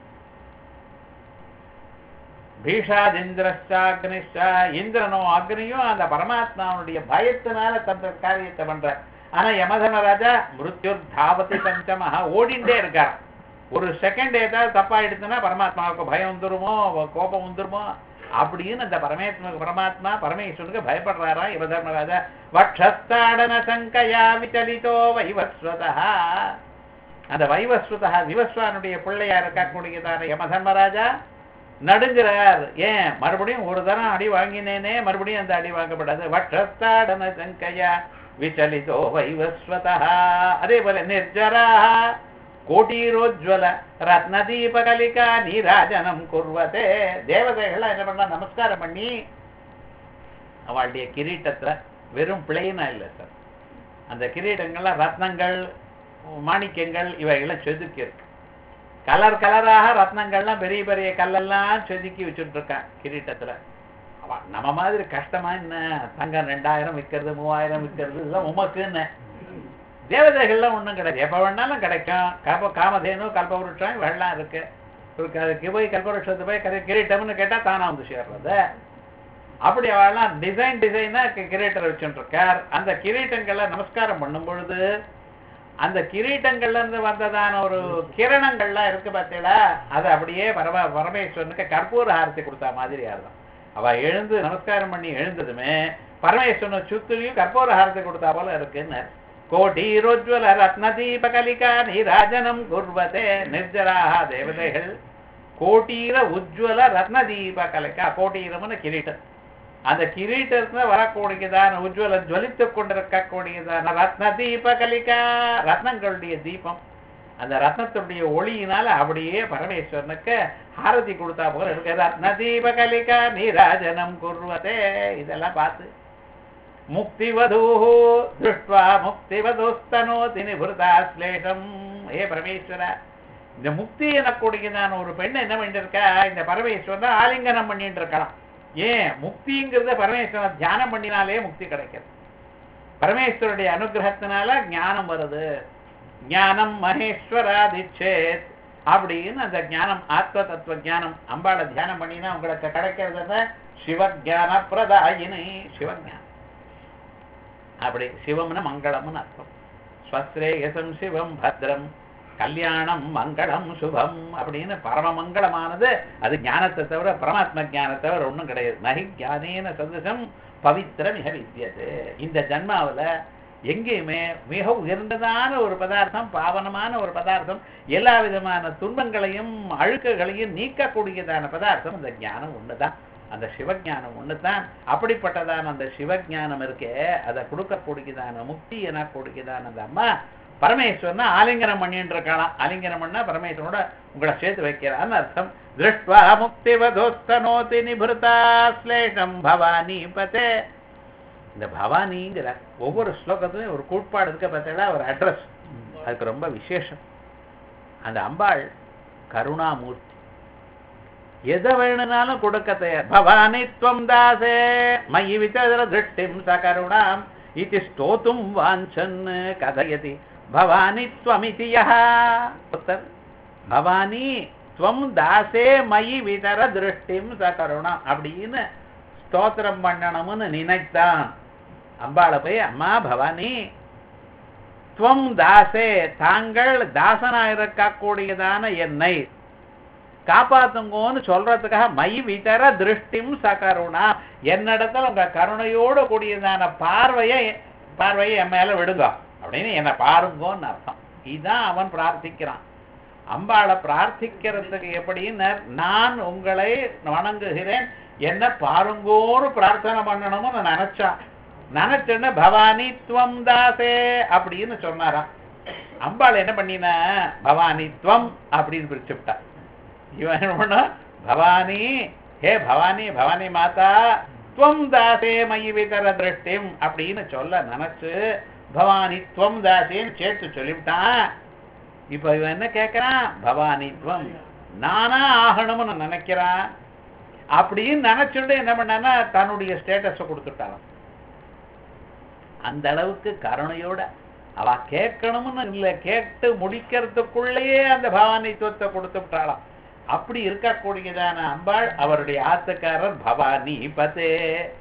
பீஷாதிந்திரஷ்டாக்னிஷா இந்திரனோ அக்னியும் அந்த பரமாத்மாவுடைய பயத்தினால தந்த காரியத்தை பண்ற ஆனா யமதமராஜா மிருத்யுர் தாவதி பஞ்சமஹா ஓடிண்டே இருக்கார் ஒரு செகண்ட் ஏதாவது தப்பா எடுத்துனா பரமாத்மாவுக்கு பயம் வந்துருமோ கோபம் வந்துருமோ அப்படின்னு அந்த பரமேஸ்வர பரமாத்மா பரமேஸ்வரனுக்கு பயப்படுறாரா இவ தர்மராஜா வக்ஷஸ்தாடன சங்கையா விச்சலிதோ வைவஸ்வதா அந்த வைவஸ்வதா விவஸ்வானுடைய பிள்ளையா இருக்கக்கூடியதான யம தர்மராஜா நடுங்கிறார் ஏன் மறுபடியும் ஒரு தரம் அடி வாங்கினேனே மறுபடியும் அந்த அடி வாங்கப்படாது வக்ஷஸ்தாடன சங்கையா விச்சலிதோ வைவஸ்வதா அதே போல நிர்ஜரா கோட்டீரோஜ்வல ரத்னதீபகலிகா நீராஜனம் குர்வதே தேவதைகள்லாம் என்ன பண்ணா நமஸ்காரம் பண்ணி அவளுடைய கிரீட்டத்துல வெறும் பிளெயினா இல்லை சார் அந்த கிரீட்டங்கள்லாம் ரத்னங்கள் மாணிக்கங்கள் இவைகள்லாம் செதுக்கி இருக்கு கலர் கலராக ரத்னங்கள்லாம் பெரிய பெரிய கல்லெல்லாம் செதுக்கி வச்சுட்டு இருக்கான் கிரீட்டத்துல அவ நம்ம மாதிரி கஷ்டமா என்ன தங்கம் ரெண்டாயிரம் விற்கிறது மூவாயிரம் விற்கிறது இதெல்லாம் உமக்குன்னு தேவதைகள்லாம் ஒன்றும் கிடையாது எப்போ வேணாலும் கிடைக்கும் கல்ப காமதேனு கல்பவருஷம் வெள்ளம் இருக்கு இருக்கு அதுக்கு போய் கல்பவருஷத்து போய் கதை கிரீட்டம்னு கேட்டால் தானா வந்து சேர்றது அப்படி அவெல்லாம் டிசைன் டிசைனாக கிரீட்டர் வச்சுட்டு இருக்கார் அந்த கிரீட்டங்களை நமஸ்காரம் பண்ணும் பொழுது அந்த கிரீட்டங்கள்ல இருந்து வந்ததான ஒரு கிரணங்கள்லாம் இருக்கு பார்த்தீங்களா அது அப்படியே பரம பரமேஸ்வரனுக்கு கற்பூர ஆரத்தி கொடுத்தா மாதிரி யாருதான் அவ எழுந்து நமஸ்காரம் பண்ணி எழுந்ததுமே பரமேஸ்வரனை சுத்திலையும் கற்பூர ஆரத்தி கொடுத்தா போல இருக்குன்னு கோட்டீரோஜ்வல ரத்னதீபகலிகா நீராஜனம் குர்வதே நிர்ஜராக தேவதைகள் கோட்டீர உஜ்வல ரத்னதீபகலிகா கோட்டீரம்னு கிரீட்டம் அந்த கிரீட்டத்துல வரக்கூடியதான உஜ்வல ஜுவலித்துக் கொண்டிருக்கக்கூடியதான ரத்ன தீபகலிகா ரத்னங்களுடைய தீபம் அந்த ரத்னத்துடைய ஒளியினால அப்படியே பரமேஸ்வரனுக்கு ஆரதி கொடுத்தா போல இருக்கு ரத்ன தீபகலிகா நீராஜனம் குர்வதே இதெல்லாம் பார்த்து முக்திவதூ திருஷ்டுவா முக்திவதூஸ்தனோதி நிபுருதா ஸ்லேஷம் ஏ பரமேஸ்வரா இந்த முக்தி எனக்கூடியதான ஒரு பெண் என்ன பண்ணிட்டு இருக்கா இந்த பரமேஸ்வரன் ஆலிங்கனம் பண்ணிட்டு இருக்கலாம் ஏன் முக்திங்கிறத பரமேஸ்வரன் தியானம் பண்ணினாலே முக்தி கிடைக்கிறது பரமேஸ்வருடைய அனுகிரகத்தினால ஞானம் வருது ஞானம் மகேஸ்வராதிச்சேத் அப்படின்னு அந்த ஞானம் ஆத்ம தத்துவ ஞானம் அம்பாளை தியானம் பண்ணினா உங்களுக்கு கிடைக்கிறது சிவஜான பிரதாயினி சிவஞானம் அப்படி சிவம்னு மங்களம்னு அர்த்தம் ஸ்வஸ்ரேயசம் சிவம் பத்ரம் கல்யாணம் மங்களம் சுபம் அப்படின்னு பரம மங்களமானது அது ஞானத்தை தவிர பரமாத்ம ஞானத்தை தவிர ஒண்ணும் கிடையாது நகி ஞானேன சதுசம் பவித்திர மிக வித்தியது இந்த ஜன்மாவுல எங்கேயுமே மிக உயர்ந்ததான ஒரு பதார்த்தம் பாவனமான ஒரு பதார்த்தம் எல்லா விதமான துன்பங்களையும் அழுக்குகளையும் நீக்கக்கூடியதான பதார்த்தம் அந்த ஞானம் ஒண்ணுதான் அந்த சிவஞானம் ஒண்ணுதான் அப்படிப்பட்டதான அந்த சிவஞானம் இருக்கே அதை கொடுக்கக்கூடியதான முக்தி என கூடியதான அந்த அம்மா பரமேஸ்வரனை ஆலிங்கனம் பண்ணிட்டு இருக்கலாம் ஆலிங்கனம் பண்ணா பரமேஸ்வரனோட உங்களை சேர்த்து வைக்கிறான்னு அர்த்தம் திருஷ்டுவா முக்திவதோஸ்தனோதி நிபுருதா ஸ்லேஷம் பவானி பதே இந்த பவானிங்கிற ஒவ்வொரு ஸ்லோகத்துலையும் ஒரு கூட்பாடு இருக்க பார்த்தீங்கன்னா ஒரு அட்ரஸ் அதுக்கு ரொம்ப விசேஷம் அந்த அம்பாள் கருணாமூர்த்தி எதை வேணும்னாலும் கொடுக்க தயார் பவானி துவம் தாசே மயி விசேதர திருஷ்டிம் சகருணாம் இது ஸ்தோத்தும் வாஞ்சன் கதயதி பவானி துவமிதி யஹ உத்தர் பவானி துவம் தாசே மயி விதர திருஷ்டிம் சகருணா அப்படின்னு ஸ்தோத்திரம் பண்ணணும்னு நினைத்தான் அம்பாளை போய் அம்மா பவானி துவம் தாசே தாங்கள் தாசனா இருக்கக்கூடியதான என்னை காப்பாத்துங்கோன்னு சொல்றதுக்காக மை விதர திருஷ்டிம் சகருணா என்னிடத்துல உங்க கருணையோடு கூடியதான பார்வையை பார்வையை என் மேல விடுங்க அப்படின்னு என்னை பாருங்கோன்னு அர்த்தம் இதுதான் அவன் பிரார்த்திக்கிறான் அம்பாளை பிரார்த்திக்கிறதுக்கு எப்படின்னு நான் உங்களை வணங்குகிறேன் என்ன பாருங்கோன்னு பிரார்த்தனை பண்ணணும்னு நான் நினைச்சான் நினைச்சேன்னு பவானி துவம் தாசே அப்படின்னு சொன்னாராம் அம்பாள் என்ன பண்ணினா பவானி துவம் அப்படின்னு பிரிச்சுவிட்டா இவன் என்ன பண்ணா பவானி ஹே பவானி பவானி மாதா துவம் தாசே மயி விதர திருஷ்டிம் அப்படின்னு சொல்ல நினைச்சு பவானி துவம் தாசேன்னு சேர்த்து சொல்லிவிட்டான் இப்ப இவன் என்ன கேட்கிறான் பவானி துவம் நானா ஆகணும்னு நினைக்கிறான் அப்படின்னு நினைச்சுட்டு என்ன பண்ணான்னா தன்னுடைய ஸ்டேட்டஸை கொடுத்துட்டான் அந்த அளவுக்கு கருணையோட அவ கேட்கணும்னு இல்லை கேட்டு முடிக்கிறதுக்குள்ளேயே அந்த பவானித்துவத்தை கொடுத்து விட்டாளாம் அப்படி இருக்கக்கூடியதான அம்பாள் அவருடைய ஆத்துக்காரர் பவானி பதே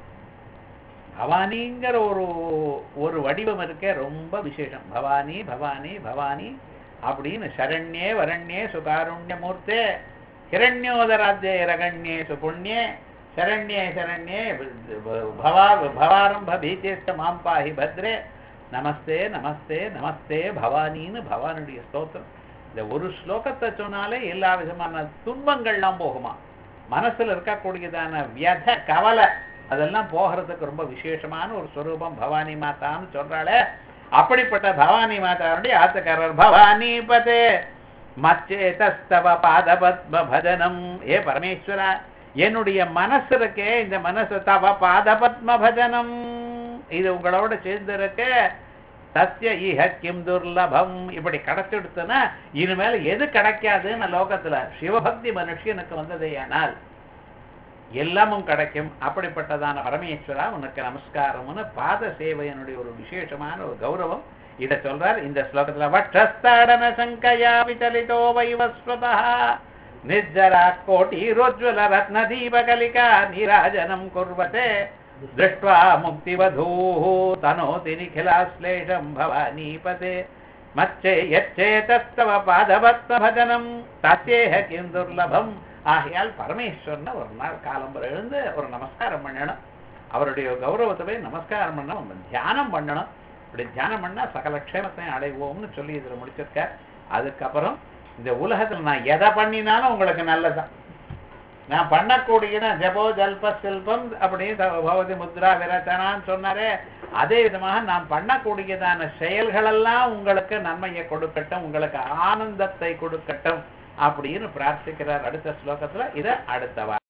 பவானிங்கிற ஒரு ஒரு வடிவம் இருக்கே ரொம்ப விசேஷம் பவானி பவானி பவானி அப்படின்னு சரண்யே வரண்யே சுகாருண்ய மூர்த்தே ஹிரண்யோதராத்திய ரகண்யே சுபுண்யே சரண்யே சரண்யே பவா பவாரம்ப பீத்தேஸ்த மாம் பாஹி பத்ரே நமஸ்தே நமஸ்தே நமஸ்தே பவானின்னு பவானுடைய ஸ்தோத்திரம் இந்த ஒரு ஸ்லோகத்தை சொன்னாலே எல்லா விதமான துன்பங்கள்லாம் போகுமா மனசுல இருக்கக்கூடியதான வியத கவலை அதெல்லாம் போகிறதுக்கு ரொம்ப விசேஷமான ஒரு ஸ்வரூபம் பவானி மாதான்னு சொல்றாளே அப்படிப்பட்ட பவானி மாதாவுடைய ஆத்துக்காரர் பவானி பதே மச்சேதஸ்தவ பாதபத்ம பஜனம் ஏ பரமேஸ்வரா என்னுடைய மனசு இருக்கே இந்த மனசு தவ பாதபத்ம பஜனம் இது உங்களோட சேர்ந்து இருக்க சத்திய ஈஹ கிம் துர்லபம் இப்படி கிடைச்சிடுத்துன்னா இனிமேல் எது கிடைக்காதுன்னு லோகத்துல சிவபக்தி மனுஷனுக்கு வந்ததே ஆனால் எல்லாமும் கிடைக்கும் அப்படிப்பட்டதான பரமேஸ்வரா உனக்கு நமஸ்காரம்னு பாத சேவையனுடைய ஒரு விசேஷமான ஒரு கௌரவம் இத சொல்றார் இந்த ஸ்லோகத்துல வட்டஸ்தாடன சங்கயா விசலிதோ வைவஸ்வதா நிர்ஜரா கோட்டிரோஜ்வல ரத்ன தீபகலிகா நீராஜனம் குர்வதே दृष्ट्वा मुक्तिवधूः तनोति निखिलाश्लेषं भवानीपते மச்சே எச்சேதஸ்தவ பாதபத்மபஜனம் தத்தேக கிம் துர்லபம் ஆகையால் பரமேஸ்வரனை ஒரு நாள் காலம்பரம் எழுந்து ஒரு நமஸ்காரம் பண்ணணும் அவருடைய கௌரவத்தை போய் நமஸ்காரம் பண்ணணும் நம்ம தியானம் பண்ணணும் இப்படி தியானம் பண்ணா சகல க்ஷேமத்தையும் அடைவோம்னு சொல்லி இதில் முடிச்சிருக்கார் அதுக்கப்புறம் இந்த உலகத்தில் நான் எதை பண்ணினாலும் உங்களுக்கு நல்லதுதான் நான் பண்ணக்கூடியது ஜபோ ஜல்ப சில்பம் அப்படின்னு பகவதி முத்ரா விரச்சனான்னு சொன்னாரே அதே விதமாக நாம் பண்ணக்கூடியதான செயல்களெல்லாம் உங்களுக்கு நன்மையை கொடுக்கட்டும் உங்களுக்கு ஆனந்தத்தை கொடுக்கட்டும் அப்படின்னு பிரார்த்திக்கிறார் அடுத்த ஸ்லோகத்துல இத அடுத்த வாரம்